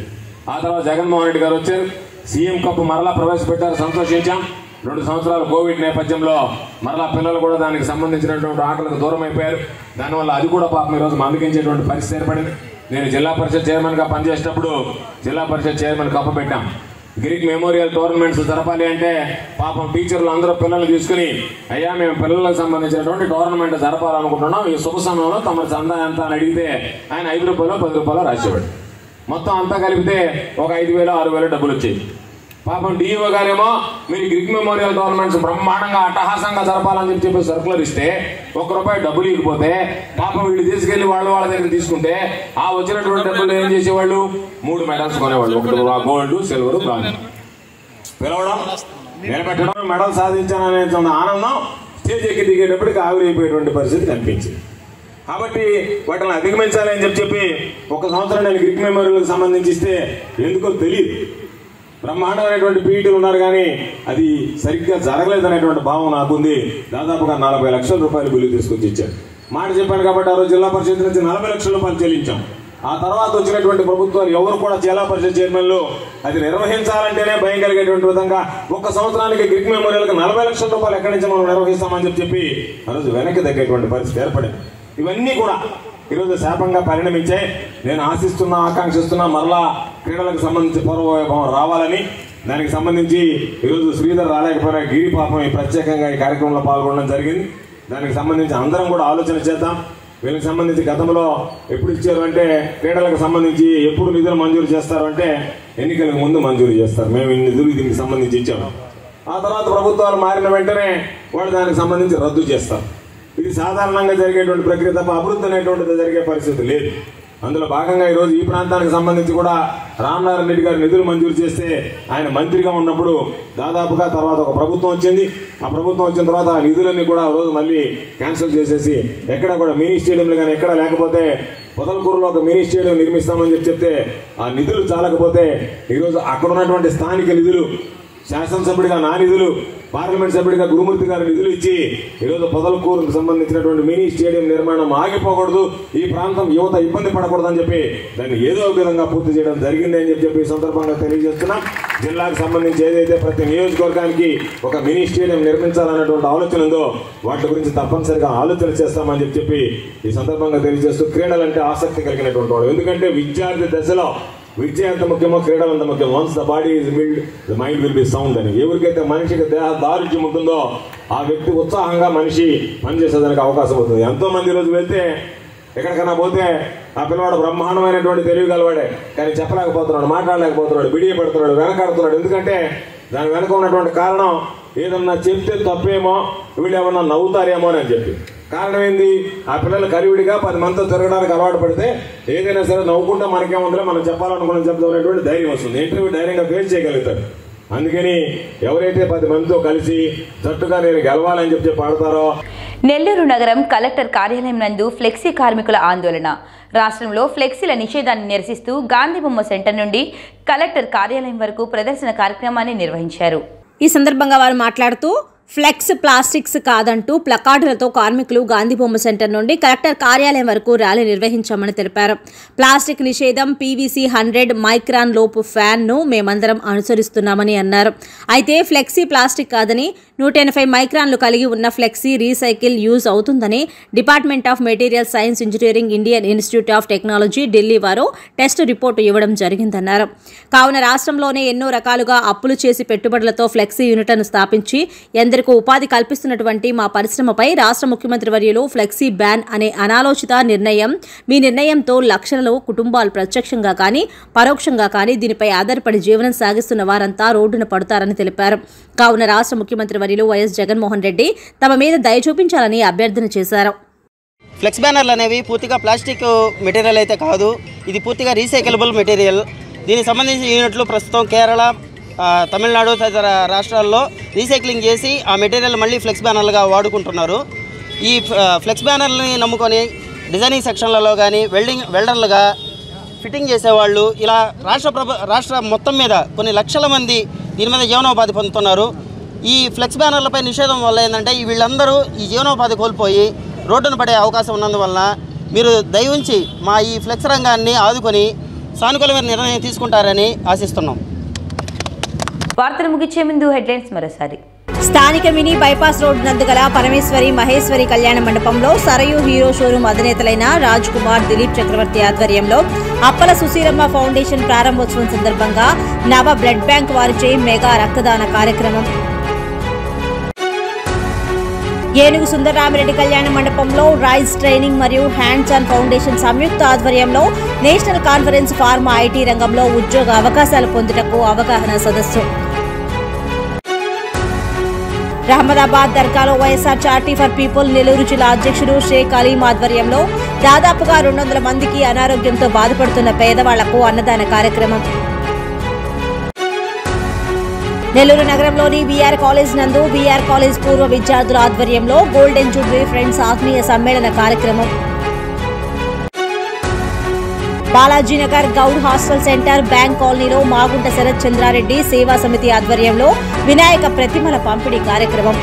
ఆ తర్వాత జగన్మోహన్ రెడ్డి గారు వచ్చారు సీఎం కప్ మరలా ప్రవేశపెట్టారు సంతోషించాం రెండు సంవత్సరాలు కోవిడ్ నేపథ్యంలో మరలా పిల్లలు కూడా దానికి సంబంధించినటువంటి ఆటలకు దూరం అయిపోయారు దానివల్ల అది కూడా పాపం ఈరోజు మందకించేటువంటి పరిస్థితి ఏర్పడింది నేను జిల్లా పరిషత్ చైర్మన్గా పనిచేసేటప్పుడు జిల్లా పరిషత్ చైర్మన్ కప్ప పెట్టాం గ్రీక్ మెమోరియల్ టోర్నమెంట్స్ జరపాలి అంటే పాపం టీచర్లు అందరూ పిల్లలు తీసుకుని అయ్యా మేము పిల్లలకు సంబంధించినటువంటి టోర్నమెంట్ జరపాలనుకుంటున్నాం ఈ శుభ సమయంలో తమ చందా ఎంత అని అడిగితే ఆయన ఐదు రూపాయలు పది రూపాయలు రాసేవాడు మొత్తం అంతా కలిపితే ఒక ఐదు వేలు ఆరు వేలు డబ్బులు వచ్చాయి పాపం డిఈఓ గారేమో మీరు గ్రీక్ మెమోరియల్ టోర్నమెంట్స్ బ్రహ్మాండంగా అట్టహాసంగా జరపాలని చెప్పి చెప్పి సర్కులర్ ఇస్తే ఒక్క రూపాయి డబ్బులు ఇవ్వకపోతే పాపం వీళ్ళు తీసుకెళ్లి వాళ్ళు వాళ్ళ దగ్గర తీసుకుంటే ఆ వచ్చినటువంటి డబ్బులు ఏం చేసేవాళ్ళు మూడు మెడల్స్ కొనేవాళ్ళు ఒకటి గోల్డ్ సిల్వర్ బ్రాంజ్ పిలవడం నిలబెట్టడం మెడల్ సాధించాననే ఆనందం స్టేజ్ ఎక్కి దిగేటప్పటికి ఆవిరైపోయేటువంటి పరిస్థితి కనిపించింది కాబట్టి వాటిని అధిగమించాలి అని చెప్పి చెప్పి ఒక సంవత్సరం నేను గ్రీక్ మెమోరియల్కి సంబంధించి ఇస్తే ఎందుకో తెలియదు బ్రహ్మాండమైనటువంటి పీఈటీలు ఉన్నారు కానీ అది సరిగ్గా జరగలేదనేటువంటి భావం నాకుంది దాదాపుగా నలభై లక్షల రూపాయలు బిల్లు తీసుకొచ్చి ఇచ్చారు మాట చెప్పాను కాబట్టి ఆ రోజు జిల్లా పరిషత్ నుంచి నలభై లక్షల రూపాయలు చెల్లించాం ఆ తర్వాత వచ్చినటువంటి ప్రభుత్వాలు ఎవరు కూడా జిల్లా పరిషత్ చైర్మన్లు అది నిర్వహించాలంటేనే భయం కలిగేటువంటి విధంగా ఒక సంవత్సరానికి గ్రీక్ మెమోరియల్కి నలభై లక్షల రూపాయలు ఎక్కడి నుంచి మనం నిర్వహిస్తామని చెప్పి చెప్పి ఆ రోజు వెనక్కి తగ్గేటువంటి పరిస్థితి ఏర్పడింది ఇవన్నీ కూడా ఈరోజు శాపంగా పరిణమించాయి నేను ఆశిస్తున్నా ఆకాంక్షిస్తున్నా మరలా క్రీడలకు సంబంధించి పూర్వవైభవం రావాలని దానికి సంబంధించి ఈరోజు శ్రీధర్ రాలేకపోయినా గిరి పాపం ఈ ప్రత్యేకంగా ఈ కార్యక్రమంలో పాల్గొనడం జరిగింది దానికి సంబంధించి అందరం కూడా ఆలోచన చేద్దాం వీళ్ళకి సంబంధించి గతంలో ఎప్పుడు ఇచ్చారు అంటే క్రీడలకు సంబంధించి ఎప్పుడు నిధులు మంజూరు చేస్తారు అంటే ఎన్నికలకు ముందు మంజూరు చేస్తారు మేము ఈ నిధులు దీనికి సంబంధించి ఇచ్చాము ఆ తర్వాత ప్రభుత్వాలు మారిన వెంటనే వాళ్ళు దానికి సంబంధించి రద్దు చేస్తారు ఇది సాధారణంగా జరిగేటువంటి ప్రక్రియ తప్ప అభివృద్ధి అనేటువంటిది జరిగే పరిస్థితి లేదు అందులో భాగంగా ఈరోజు ఈ ప్రాంతానికి సంబంధించి కూడా రామనారాయణ రెడ్డి గారు నిధులు మంజూరు చేస్తే ఆయన మంత్రిగా ఉన్నప్పుడు దాదాపుగా తర్వాత ఒక ప్రభుత్వం వచ్చింది ఆ ప్రభుత్వం వచ్చిన తర్వాత ఆ నిధులన్నీ కూడా ఆ రోజు మళ్ళీ క్యాన్సిల్ చేసేసి ఎక్కడ కూడా మినీ స్టేడియంలు కానీ ఎక్కడ లేకపోతే పొదలకూరులో ఒక మినీ స్టేడియం నిర్మిస్తామని చెప్పి చెప్తే ఆ నిధులు చాలకపోతే ఈరోజు అక్కడ ఉన్నటువంటి స్థానిక నిధులు శాసనసభ్యుడిగా నా నిధులు పార్లమెంట్ సభ్యుడిగా గురుమూర్తి గారు నిధులు ఇచ్చి ఈరోజు పొదలకూరుకు సంబంధించినటువంటి మినీ స్టేడియం నిర్మాణం ఆగిపోకూడదు ఈ ప్రాంతం యువత ఇబ్బంది పడకూడదని చెప్పి దాన్ని ఏదో ఒక విధంగా పూర్తి చేయడం జరిగింది అని చెప్పి చెప్పి ఈ సందర్భంగా తెలియజేస్తున్నాం జిల్లాకు సంబంధించి ఏదైతే ప్రతి నియోజకవర్గానికి ఒక మినీ స్టేడియం నిర్మించాలన్నటువంటి ఆలోచన ఉందో వాటి గురించి తప్పనిసరిగా ఆలోచన చేస్తామని చెప్పి చెప్పి ఈ సందర్భంగా తెలియజేస్తూ క్రీడలంటే ఆసక్తి కలిగినటువంటి వాడు ఎందుకంటే విద్యార్థి దశలో విద్య ఎంత ముఖ్యమో క్రీడలు అంత ముఖ్యం once the body is build the mind will be sound అని ఎవరికైతే మనిషికి దేహ దారుఢ్యం ఉంటుందో ఆ వ్యక్తి ఉత్సాహంగా మనిషి పనిచేసేదానికి అవకాశం అవుతుంది ఎంతో మంది ఈరోజు వెళ్తే ఎక్కడికైనా పోతే ఆ పిల్లవాడు బ్రహ్మాండమైనటువంటి తెలివి గలవాడే కానీ చెప్పలేకపోతున్నాడు మాట్లాడలేకపోతున్నాడు బిడియ పెడుతున్నాడు వెనకాడుతున్నాడు ఎందుకంటే దాని వెనక ఉన్నటువంటి కారణం ఏదన్నా చెప్తే తప్పేమో వీళ్ళు ఏమన్నా నవ్వుతారేమో అని చెప్పి కారణం ఏంది ఆ పిల్లలు కలివిడిగా పది మందితో తిరగడానికి అలవాటు పడితే ఏదైనా సరే నవ్వుకుంటే మనకేముందిలే మనం చెప్పాలనుకున్న చెప్తాం అనేటువంటి ధైర్యం వస్తుంది ఇంటర్వ్యూ ధైర్యంగా ఫేస్ చేయగలుగుతారు అందుకని ఎవరైతే పది మందితో కలిసి జట్టుగా నేను గెలవాలని చెప్పి పాడతారో నెల్లూరు నగరం కలెక్టర్ కార్యాలయం నందు ఫ్లెక్సీ కార్మికుల ఆందోళన రాష్ట్రంలో ఫ్లెక్సీల నిషేధాన్ని నిరసిస్తూ గాంధీ బొమ్మ సెంటర్ నుండి కలెక్టర్ కార్యాలయం వరకు ప్రదర్శన కార్యక్రమాన్ని నిర్వహించారు ఈ సందర్భంగా వారు మాట్లాడుతూ ఫ్లెక్స్ ప్లాస్టిక్స్ కాదంటూ ప్లకార్డులతో కార్మికులు గాంధీ బొమ్మ సెంటర్ నుండి కలెక్టర్ కార్యాలయం వరకు ర్యాలీ నిర్వహించామని తెలిపారు ప్లాస్టిక్ నిషేధం పీవీసీ హండ్రెడ్ మైక్రాన్ లోపు ఫ్యాన్ను మేమందరం అనుసరిస్తున్నామని అన్నారు అయితే ఫ్లెక్సీ ప్లాస్టిక్ కాదని నూట ఎనభై మైక్రాన్లు కలిగి ఉన్న ఫ్లెక్సీ రీసైకిల్ యూజ్ అవుతుందని department of material science engineering Indian institute of technology Delhi వారు టెస్ట్ రిపోర్టు ఇవ్వడం జరిగిందన్నారు కావున రాష్ట్రంలోనే ఎన్నో రకాలుగా అప్పులు చేసి పెట్టుబడులతో ఫ్లెక్సీ యూనిట్లను స్థాపించి ఎందరికో ఉపాధి కల్పిస్తున్నటువంటి మా పరిశ్రమపై రాష్ట్ర ముఖ్యమంత్రి వర్యులు ఫ్లెక్సీ బ్యాన్ అనే అనాలోచిత నిర్ణయం మీ నిర్ణయంతో లక్షల కుటుంబాలు ప్రత్యక్షంగా కానీ పరోక్షంగా కానీ దీనిపై ఆధారపడి జీవనం సాగిస్తున్న వారంతా రోడ్డున పడతారని తెలిపారు కావున రాష్ట్ర ముఖ్యమంత్రి వర్యులు వైఎస్ జగన్మోహన్ రెడ్డి తమ మీద దయ చూపించాలని అభ్యర్థన చేశారు ఫ్లెక్స్ బ్యానర్లు అనేవి పూర్తిగా ప్లాస్టిక్ మెటీరియల్ అయితే కాదు ఇది పూర్తిగా రీసైకిలబుల్ మెటీరియల్ దీనికి సంబంధించిన యూనిట్లు ప్రస్తుతం కేరళ ఆ, తమిళనాడు తదితర రాష్ట్రాల్లో రీసైక్లింగ్ చేసి ఆ మెటీరియల్ మళ్ళీ ఫ్లెక్స్ బ్యానర్లుగా వాడుకుంటున్నారు ఈ ఆ, ఫ్లెక్స్ బ్యానర్లని నమ్ముకొని డిజైనింగ్ సెక్షన్లలో కానీ వెల్డింగ్ వెల్డర్లుగా ఫిట్టింగ్ చేసేవాళ్ళు ఇలా రాష్ట్ర ప్రభ రాష్ట్ర మొత్తం మీద కొన్ని లక్షల మంది దీని మీద జీవనోపాధి పొందుతున్నారు ఈ ఫ్లెక్స్ బ్యానర్లపై నిషేధం వల్ల ఏంటంటే ఈ వీళ్ళందరూ ఈ జీవనోపాధి కోల్పోయి రోడ్డున పడే అవకాశం ఉన్నందువలన మీరు దయవుంచి మా ఈ ఫ్లెక్స్ రంగాన్ని ఆదుకొని సానుకూలమైన నిర్ణయం తీసుకుంటారని ఆశిస్తున్నాం వార్తలు ముగించే ముందు హెడ్లైన్స్ మరోసారి స్థానిక మినీ బైపాస్ రోడ్ నందు గల పరమేశ్వరి మహేశ్వరి కళ్యాణ మండపంలో సరయు హీరో షోరూం అధినేతలైన రాజ్ కుమార్ దిలీప్ చక్రవర్తి ఆధ్వర్యంలో అప్పల సుశీలమ్మ ఫౌండేషన్ ప్రారంభోత్సవం సందర్భంగా నవ బ్లడ్ బ్యాంక్ వారిచే మెగా రక్తదాన కార్యక్రమం ఏనుగు సుందరరామిరెడ్డి కళ్యాణ మండపంలో రైజ్ ట్రైనింగ్ మరియు హ్యాండ్స్ ఆన్ ఫౌండేషన్ సంయుక్త ఆధ్వర్యంలో నేషనల్ కాన్ఫరెన్స్ ఫార్మా ఐటీ రంగంలో ఉద్యోగ అవకాశాలు పొందుటకు అవగాహన సదస్సు రహమదాబాద్ దర్గాలో YSR charity for people Nellore జిల్లా అధ్యక్షుడు షేక్ అలీం ఆధ్వర్యంలో దాదాపుగా రెండు వందల మందికి అనారోగ్యంతో బాధపడుతున్న పేదవాళ్లకు అన్నదాన కార్యక్రమం నెల్లూరు నగరంలోని బీఆర్ కాలేజ్ నందు బీఆర్ కాలేజ్ పూర్వ విద్యార్థుల ఆధ్వర్యంలో గోల్డెన్ జూబ్లీ ఫ్రెండ్స్ ఆత్మీయ సమ్మేళన కార్యక్రమం Balajinagar Goud hostel centre bank కాలనీలో మాగుంట శరత్ చంద్రారెడ్డి సేవా సమితి ఆధ్వర్యంలో వినాయక ప్రతిమల పంపిణీ కార్యక్రమం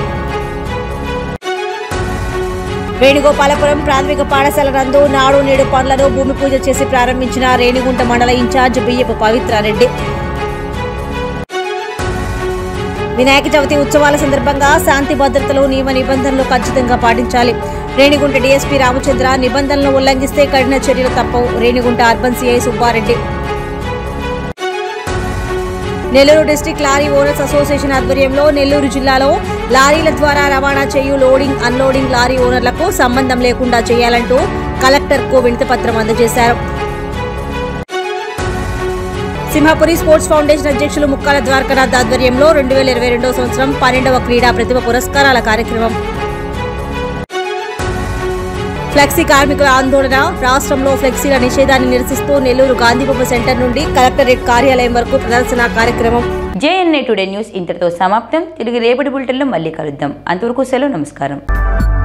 వేణుగోపాలపురం ప్రాథమిక పాఠశాల నందు నాడు నేడు పనులను భూమి పూజ చేసి ప్రారంభించిన రేణిగుంట మండల ఇన్ఛార్జ్ బియ్యపు పవిత్రారెడ్డి వినాయక చవితి ఉత్సవాల సందర్భంగా శాంతి భద్రతలు నియమ నిబంధనలు ఖచ్చితంగా పాటించాలి రేణిగుంట డీఎస్పీ రామచంద్ర నిబంధనలు ఉల్లంఘిస్తే కఠిన చర్యలు తప్పవు Renigunta urban CI Subbareddy Nellore district lorry owners association ఆధ్వర్యంలో నెల్లూరు జిల్లాలో లారీల ద్వారా రవాణా చేయు లోడింగ్ అన్లోడింగ్ లారీ ఓనర్లకు సంబంధం లేకుండా చేయాలంటూ కలెక్టర్కు వినతిపత్రం అందజేశారు సింహపురి స్పోర్ట్స్ ఫౌండేషన్ అధ్యక్షులు ముక్కాల ద్వారకనాథ్ ఆధ్వర్యంలో రెండు వేల ఇరవై రెండో సంవత్సరం పన్నెండవ క్రీడా ప్రతిభ పురస్కారాల కార్యక్రమం ఫ్లెక్సీ కార్మికుల ఆందోళన రాష్ట్రంలో ఫ్లెక్సీల నిషేధాన్ని నిరసిస్తూ నెల్లూరు గాంధీబొమ్మ సెంటర్ నుండి కలెక్టరేట్ కార్యాలయం వరకు ప్రదర్శన కార్యక్రమం జేఎన్ఏ టుడే న్యూస్ ఇంతటితో సమాప్తం తిరిగి రేపటి బులెటిన్లో మళ్ళీ కలుద్దాం అంతవరకు సెలవు నమస్కారం